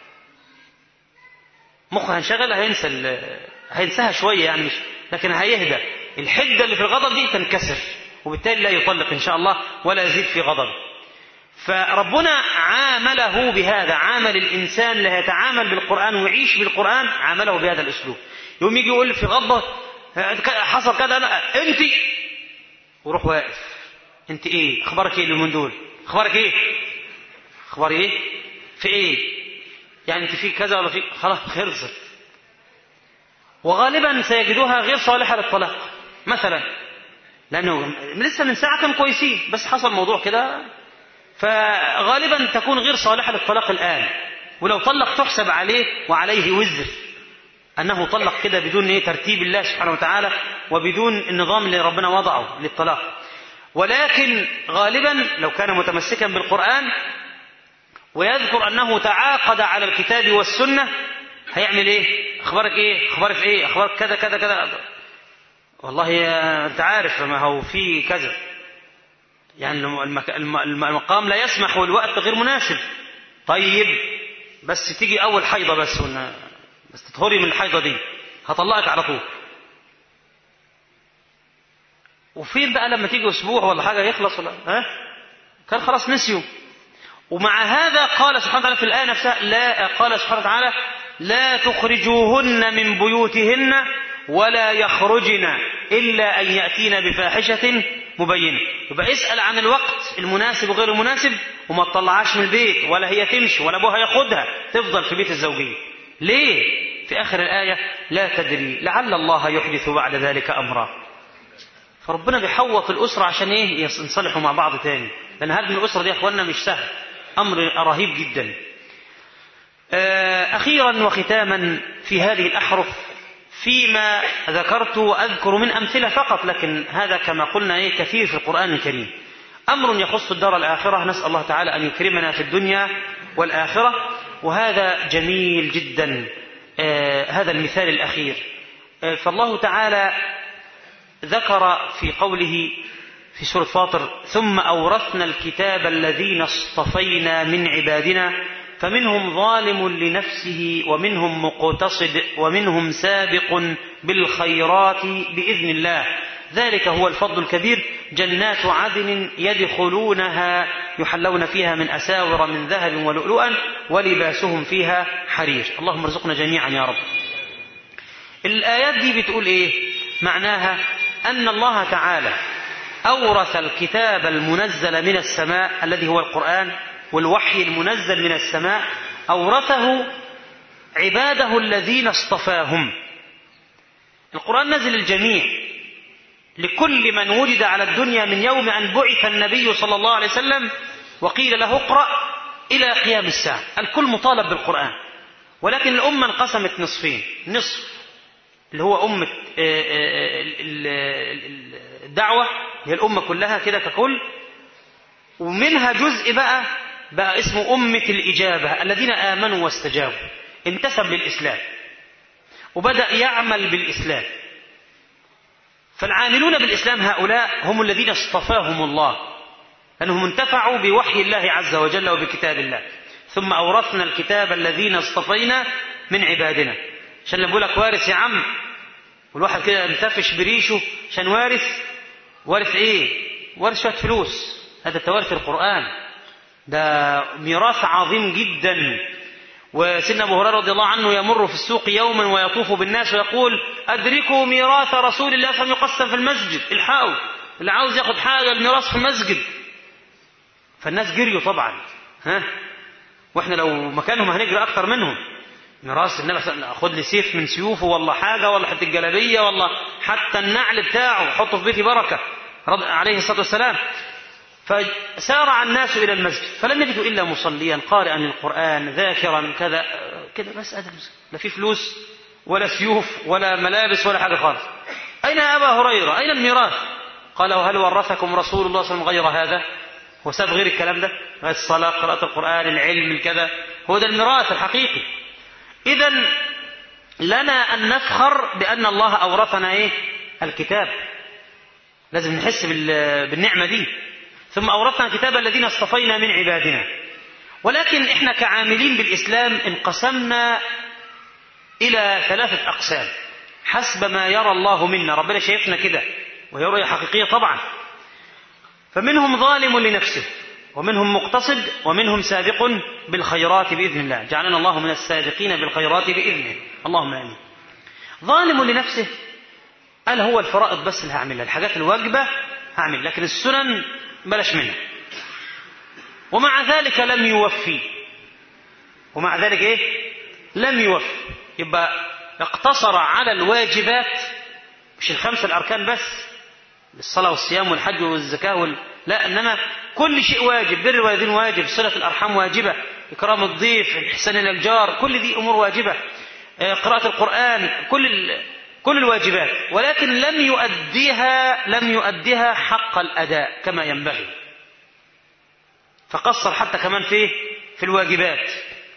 مخه هنشغل هينسى هينساها شوية يعني مش لكن هيهدى الحدة اللي في الغضب دي تنكسر وبالتالي لا يطلق إن شاء الله ولا يزيد في غضب فربنا عامله بهذا عامل الإنسان اللي يتعامل بالقرآن ويعيش بالقرآن عامله بهذا الأسلوب يوم يجي يقول في غضبة حصل كذا لا انت وروح واقف انت ايه اخبارك ايه اليومين دول اخبارك ايه اخباري ايه في ايه يعني انت في كذا ولا في خلاص خلصت وغالبا سيجدوها غير صالحة للطلاق مثلا لأنه لسه من ساعة كانوا كويسين بس حصل موضوع كده فغالبا تكون غير صالحة للطلاق الآن ولو طلق تحسب عليه وعليه وزر أنه طلق كده بدون إيه ترتيب الله سبحانه وتعالى وبدون النظام اللي ربنا وضعه للطلاق ولكن غالبا لو كان متمسكا بالقرآن ويذكر أنه تعاقد على الكتاب والسنة هيعمل إيه أخبارك إيه أخبارك إيه أخبارك كذا كذا كذا والله يا أنت عارف ما هو في كذا يعني المقام لا يسمح والوقت غير مناسب طيب بس تيجي أول حيضة بس بس تطهري من الحيضة دي هطلقك على طول وفين بقى لما تيجي أسبوع ولا حاجة يخلص ولا ها كان خلاص نسيوا ومع هذا قال سبحانه وتعالى في الآية نفسها لا قال سبحانه وتعالى لا تخرجوهن من بيوتهن ولا يخرجن إلا أن يأتين بفاحشة مبينة يبقى اسأل عن الوقت المناسب وغير المناسب وما تطلعهاش من البيت ولا هي تمشي ولا أبوها ياخدها تفضل في بيت الزوجية ليه في آخر الآية لا تدري لعل الله يحدث بعد ذلك أمرا فربنا بيحوط الأسرة عشان إيه ينصلحوا مع بعض تاني لأن هذه الأسرة دي يا أخواننا مش سهل أمر رهيب جدا أخيرا وختاما في هذه الأحرف فيما ذكرت وأذكر من أمثلة فقط لكن هذا كما قلنا إيه كثير في القرآن الكريم أمر يخص الدار الآخرة نسأل الله تعالى أن يكرمنا في الدنيا والآخرة وهذا جميل جدا آه هذا المثال الأخير آه فالله تعالى ذكر في قوله في سورة فاطر ثم أورثنا الكتاب الذين اصطفينا من عبادنا فمنهم ظالم لنفسه ومنهم مقتصد ومنهم سابق بالخيرات بإذن الله ذلك هو الفضل الكبير جنات عدن يدخلونها يحلون فيها من أساور من ذهب ولؤلؤا ولباسهم فيها حرير اللهم ارزقنا جميعا يا رب الآيات دي بتقول إيه معناها أن الله تعالى أورث الكتاب المنزل من السماء الذي هو القرآن والوحي المنزل من السماء أورثه عباده الذين اصطفاهم القرآن نزل الجميع لكل من وجد على الدنيا من يوم أن بعث النبي صلى الله عليه وسلم وقيل له اقرأ إلى قيام الساعة الكل مطالب بالقرآن ولكن الأمة انقسمت نصفين نصف اللي هو أمة الدعوة هي الأمة كلها كده ككل ومنها جزء بقى بقى اسمه أمة الإجابة الذين آمنوا واستجابوا انتسب للإسلام وبدأ يعمل بالإسلام فالعاملون بالإسلام هؤلاء هم الذين اصطفاهم الله أنهم انتفعوا بوحي الله عز وجل وبكتاب الله ثم أورثنا الكتاب الذين اصطفينا من عبادنا عشان لما بقول لك وارث يا عم والواحد كده ينتفش بريشه عشان وارث وارث ايه وارث شويه فلوس هذا توارث القرآن ده ميراث عظيم جدا وسيدنا أبو هريرة رضي الله عنه يمر في السوق يوما ويطوف بالناس ويقول أدركوا ميراث رسول الله صلى الله عليه وسلم يقسم في المسجد الحقوا اللي عاوز ياخد حاجة الميراث في المسجد فالناس جريوا طبعا ها واحنا لو مكانهم هنجري أكثر منهم ميراث النبي صلى الله عليه وسلم خد لي سيف من سيوفه والله حاجة ولا حتى الجلابية والله حتى النعل بتاعه حطه في بيتي بركة عليه الصلاة والسلام فسارع الناس إلى المسجد فلم يجدوا إلا مصليا قارئا للقرآن ذاكرا كذا كذا بس لا في فلوس ولا سيوف ولا ملابس ولا حاجة خالص أين أبا هريرة أين الميراث قال وهل ورثكم رسول الله صلى الله عليه وسلم غير هذا هو ساب غير الكلام ده الصلاة قراءة القرآن العلم الكذا هو ده الميراث الحقيقي إذا لنا أن نفخر بأن الله أورثنا إيه الكتاب لازم نحس بالنعمة دي ثم أورثنا كتاب الذين اصطفينا من عبادنا ولكن إحنا كعاملين بالإسلام انقسمنا إلى ثلاثة أقسام حسب ما يرى الله منا ربنا شايفنا كده وهي رؤية حقيقية طبعا فمنهم ظالم لنفسه ومنهم مقتصد ومنهم سابق بالخيرات بإذن الله جعلنا الله من السابقين بالخيرات بإذنه اللهم آمين ظالم لنفسه قال هو الفرائض بس اللي هعملها الحاجات الواجبة هعمل لكن السنن بلاش منها ومع ذلك لم يوفي ومع ذلك ايه لم يوفي يبقى اقتصر على الواجبات مش الخمسة الأركان بس الصلاة والصيام والحج والزكاة وال... لا إنما كل شيء واجب بر الوالدين واجب صلة الأرحام واجبة إكرام الضيف الإحسان إلى الجار كل دي أمور واجبة قراءة القرآن كل ال... كل الواجبات ولكن لم يؤديها لم يؤديها حق الأداء كما ينبغي فقصر حتى كمان في في الواجبات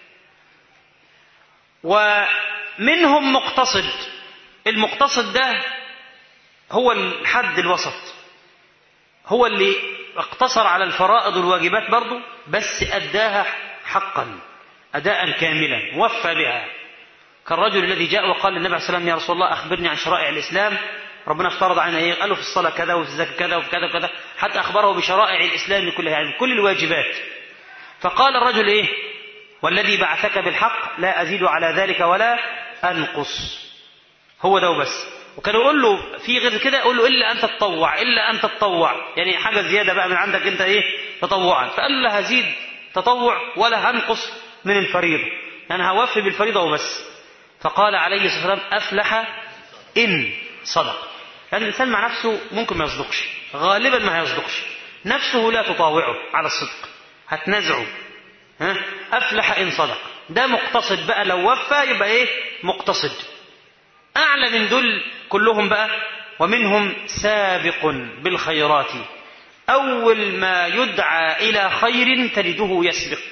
ومنهم مقتصد المقتصد ده هو الحد الوسط هو اللي اقتصر على الفرائض والواجبات برضه بس أداها حقا أداء كاملا وفى بها كالرجل الذي جاء وقال للنبي عليه الصلاة والسلام يا رسول الله أخبرني عن شرائع الإسلام ربنا افترض علينا ايه قالوا في الصلاة كذا وفي الزكاة كذا وفي كذا وكذا حتى أخبره بشرائع الإسلام كلها يعني كل الواجبات فقال الرجل ايه والذي بعثك بالحق لا أزيد على ذلك ولا أنقص هو ده وبس وكان يقول له في غير كده يقول له إلا أن تتطوع إلا أن تتطوع يعني حاجة زيادة بقى من عندك أنت إيه تطوعا فقال له هزيد تطوع ولا هنقص من الفريضة يعني هوفي بالفريضة وبس فقال عليه الصلاة والسلام أفلح إن صدق يعني الإنسان مع نفسه ممكن ما يصدقش غالبا ما هيصدقش نفسه لا تطاوعه على الصدق هتنازعه ها أفلح إن صدق ده مقتصد بقى لو وفى يبقى إيه مقتصد أعلى من دول كلهم بقى ومنهم سابق بالخيرات أول ما يدعى إلى خير تجده يسبق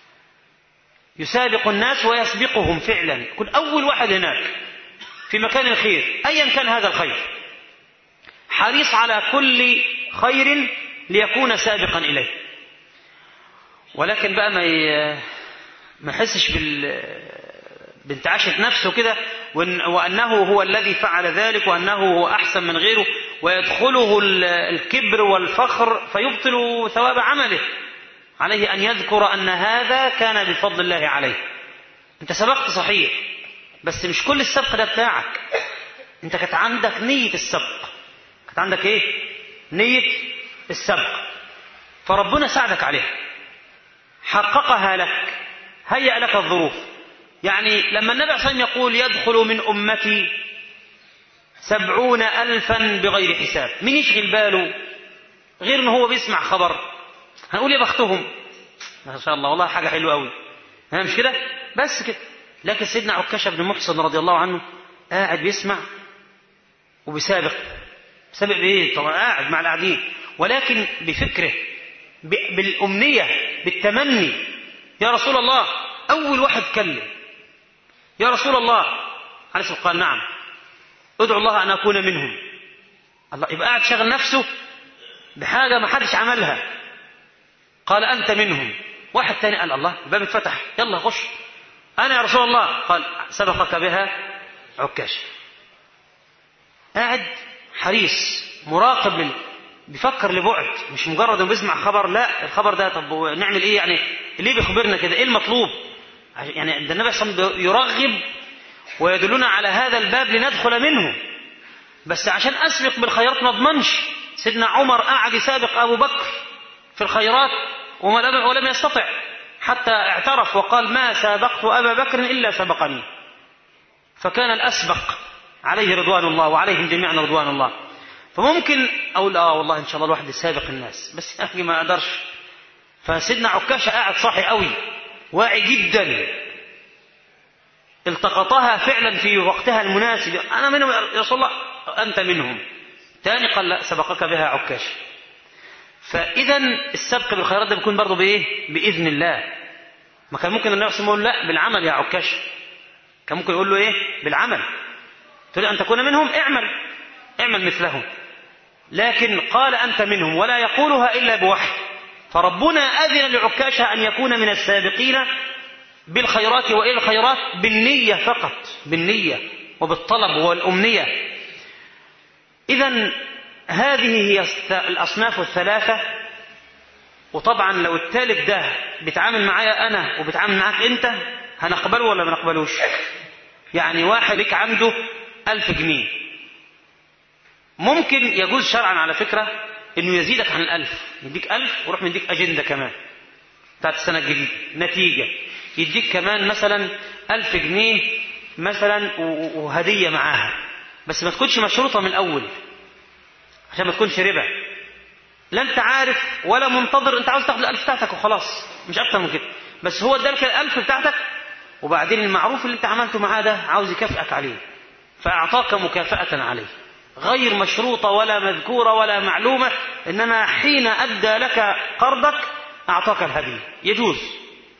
يسابق الناس ويسبقهم فعلا يكون أول واحد هناك في مكان الخير أيا كان هذا الخير حريص على كل خير ليكون سابقا إليه ولكن بقى ما ما يحسش بال بانتعاشة نفسه كده وأنه هو الذي فعل ذلك وأنه هو أحسن من غيره ويدخله الكبر والفخر فيبطل ثواب عمله عليه أن يذكر أن هذا كان بفضل الله عليه أنت سبقت صحيح بس مش كل السبق ده بتاعك أنت كانت عندك نية السبق كانت عندك إيه نية السبق فربنا ساعدك عليها حققها لك هيأ لك الظروف يعني لما النبي صلى الله عليه وسلم يقول يدخل من أمتي سبعون ألفا بغير حساب مين يشغل باله غير ان هو بيسمع خبر هنقول يا بختهم ما شاء الله والله حاجة حلوة قوي ها مش كده بس كده لكن سيدنا عكاشة بن محصن رضي الله عنه قاعد بيسمع وبيسابق سابق بايه طبعا قاعد مع القاعدين ولكن بفكره بالأمنية بالتمني يا رسول الله أول واحد كلم يا رسول الله عليه الصلاة قال نعم ادعو الله أن أكون منهم الله يبقى قاعد شغل نفسه بحاجة ما حدش عملها قال أنت منهم واحد ثاني قال الله الباب اتفتح يلا خش أنا يا رسول الله قال سبقك بها عكاش قاعد حريص مراقب من بيفكر لبعد مش مجرد انه بيسمع خبر لا الخبر ده طب نعمل ايه يعني ليه بيخبرنا كده ايه المطلوب يعني ده النبي صلى الله عليه وسلم يرغب ويدلنا على هذا الباب لندخل منه بس عشان اسبق بالخيرات ما اضمنش سيدنا عمر قعد يسابق ابو بكر في الخيرات ولم يستطع حتى اعترف وقال ما سابقت أبا بكر إلا سبقني فكان الأسبق عليه رضوان الله وعليهم جميعا رضوان الله فممكن أقول آه والله إن شاء الله الواحد يسابق الناس بس يا أخي ما أقدرش فسيدنا عكاشة قاعد صاحي قوي واعي جدا التقطها فعلا في وقتها المناسب أنا منهم يا رسول الله أنت منهم تاني قال لا سبقك بها عكاش فإذا السبق بالخيرات ده بيكون برضه بإيه؟ بإذن الله ما كان ممكن النبي صلى الله عليه وسلم يقول لا بالعمل يا عكاش كان ممكن يقول له إيه؟ بالعمل تريد أن تكون منهم اعمل اعمل مثلهم لكن قال أنت منهم ولا يقولها إلا بوحي فربنا أذن لعكاشة أن يكون من السابقين بالخيرات وإلى الخيرات بالنية فقط بالنية وبالطلب والأمنية إذا هذه هي الأصناف الثلاثة وطبعا لو الثالث ده بيتعامل معايا أنا وبيتعامل معاك أنت هنقبله ولا ما نقبلوش يعني واحد لك عنده ألف جنيه ممكن يجوز شرعا على فكرة انه يزيدك عن الألف يديك ألف ويروح مديك أجندة كمان بتاعت السنة الجديدة نتيجة يديك كمان مثلا ألف جنيه مثلا وهدية معاها بس ما تكونش مشروطة من الأول عشان ما تكونش ربا لا انت عارف ولا منتظر انت عاوز تاخد الألف بتاعتك وخلاص مش أكتر من كده بس هو ادالك الألف بتاعتك وبعدين المعروف اللي انت عملته معاه ده عاوز يكافئك عليه فأعطاك مكافأة عليه غير مشروطة ولا مذكورة ولا معلومة إنما حين أدى لك قرضك أعطاك الهدية يجوز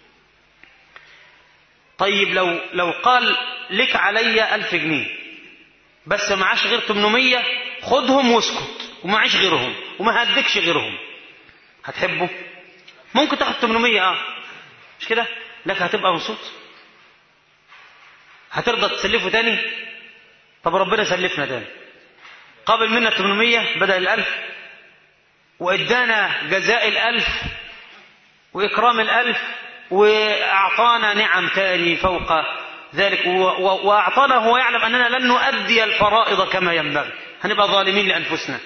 طيب لو لو قال لك علي ألف جنيه بس معاش غير 800 خدهم واسكت ومعيش غيرهم وما هديكش غيرهم هتحبه ممكن تاخد 800 اه مش كده لك هتبقى مبسوط هترضى تسلفه تاني طب ربنا سلفنا تاني قابل منا 800 بدل الألف وإدانا جزاء الألف وإكرام الألف وأعطانا نعم تاني فوق ذلك وأعطانا هو يعلم أننا لن نؤدي الفرائض كما ينبغي هنبقى ظالمين لأنفسنا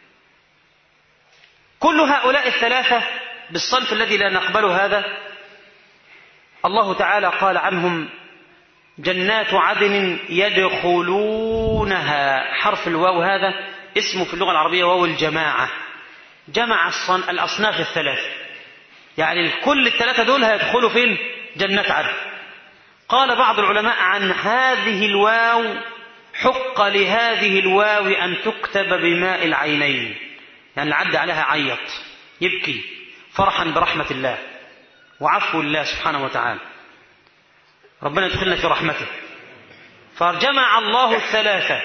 كل هؤلاء الثلاثة بالصنف الذي لا نقبل هذا الله تعالى قال عنهم جنات عدن يدخلونها حرف الواو هذا اسمه في اللغة العربية واو الجماعة جمع الأصناف الثلاث يعني كل الثلاثة دول هيدخلوا فين جنات عدن قال بعض العلماء عن هذه الواو حق لهذه الواو أن تكتب بماء العينين يعني العد عليها عيط يبكي فرحا برحمة الله وعفو الله سبحانه وتعالى ربنا يدخلنا في رحمته فجمع الله الثلاثة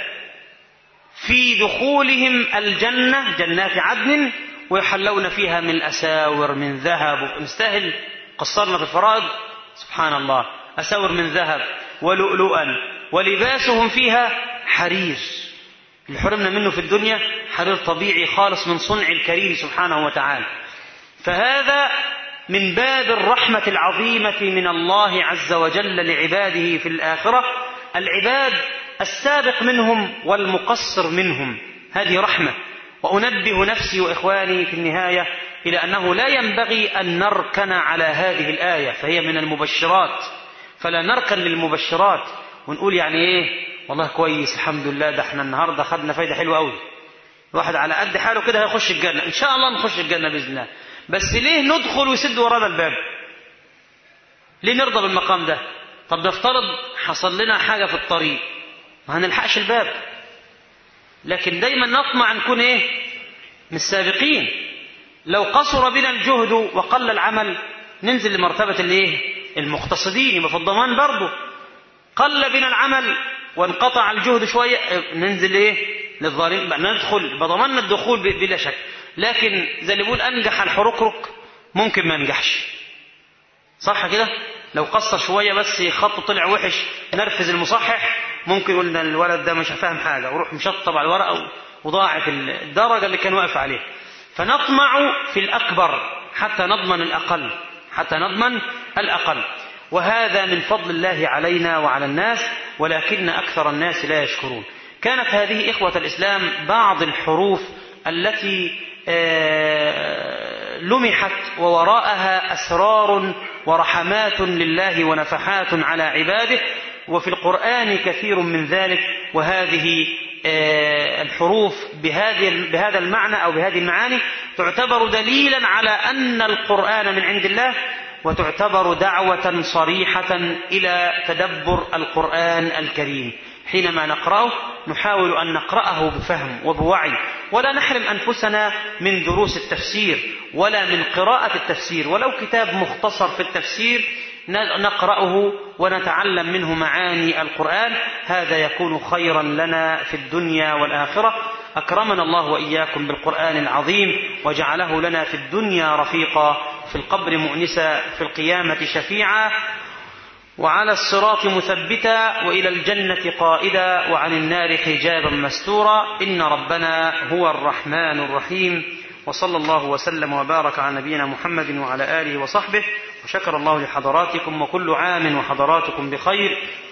في دخولهم الجنة جنات عدن ويحلون فيها من أساور من ذهب مستاهل قصرنا في الفرائض سبحان الله أساور من ذهب ولؤلؤا ولباسهم فيها حرير اللي حرمنا منه في الدنيا حرير طبيعي خالص من صنع الكريم سبحانه وتعالى فهذا من باب الرحمة العظيمة من الله عز وجل لعباده في الآخرة العباد السابق منهم والمقصر منهم هذه رحمة وأنبه نفسي وإخواني في النهاية إلى أنه لا ينبغي أن نركن على هذه الآية فهي من المبشرات فلا نركن للمبشرات ونقول يعني إيه والله كويس الحمد لله ده احنا النهاردة خدنا فايدة حلوة قوي الواحد على قد حاله كده هيخش الجنة إن شاء الله نخش الجنة بإذن الله بس ليه ندخل ويسد ورانا الباب ليه نرضى بالمقام ده طب نفترض حصل لنا حاجة في الطريق ما هنلحقش الباب لكن دايما نطمع نكون ايه من السابقين لو قصر بنا الجهد وقل العمل ننزل لمرتبة الايه المقتصدين يبقى في الضمان برضه قل بنا العمل وانقطع الجهد شوية ننزل ايه للظالمين ندخل بضماننا الدخول بلا شك لكن زي اللي بيقول انجح الحركرك ممكن ما ينجحش صح كده لو قصر شوية بس خطه طلع وحش نرفز المصحح ممكن يقول ان الولد ده مش فاهم حاجة وروح مشطب على الورقة وضاعت الدرجة اللي كان واقف عليها فنطمع في الأكبر حتى نضمن الأقل حتى نضمن الأقل وهذا من فضل الله علينا وعلى الناس ولكن أكثر الناس لا يشكرون كانت هذه إخوة الإسلام بعض الحروف التي لمحت ووراءها أسرار ورحمات لله ونفحات على عباده وفي القرآن كثير من ذلك وهذه الحروف بهذه بهذا المعنى أو بهذه المعاني تعتبر دليلا على أن القرآن من عند الله وتعتبر دعوة صريحة إلى تدبر القرآن الكريم حينما نقرأه نحاول أن نقرأه بفهم وبوعي ولا نحرم أنفسنا من دروس التفسير ولا من قراءة التفسير ولو كتاب مختصر في التفسير نقرأه ونتعلم منه معاني القرآن هذا يكون خيرا لنا في الدنيا والآخرة أكرمنا الله وإياكم بالقرآن العظيم وجعله لنا في الدنيا رفيقا في القبر مؤنسا في القيامة شفيعا وعلى الصراط مثبتا وإلى الجنة قائدا وعن النار حجابا مستورا إن ربنا هو الرحمن الرحيم وصلى الله وسلم وبارك على نبينا محمد وعلى آله وصحبه وشكر الله لحضراتكم وكل عام وحضراتكم بخير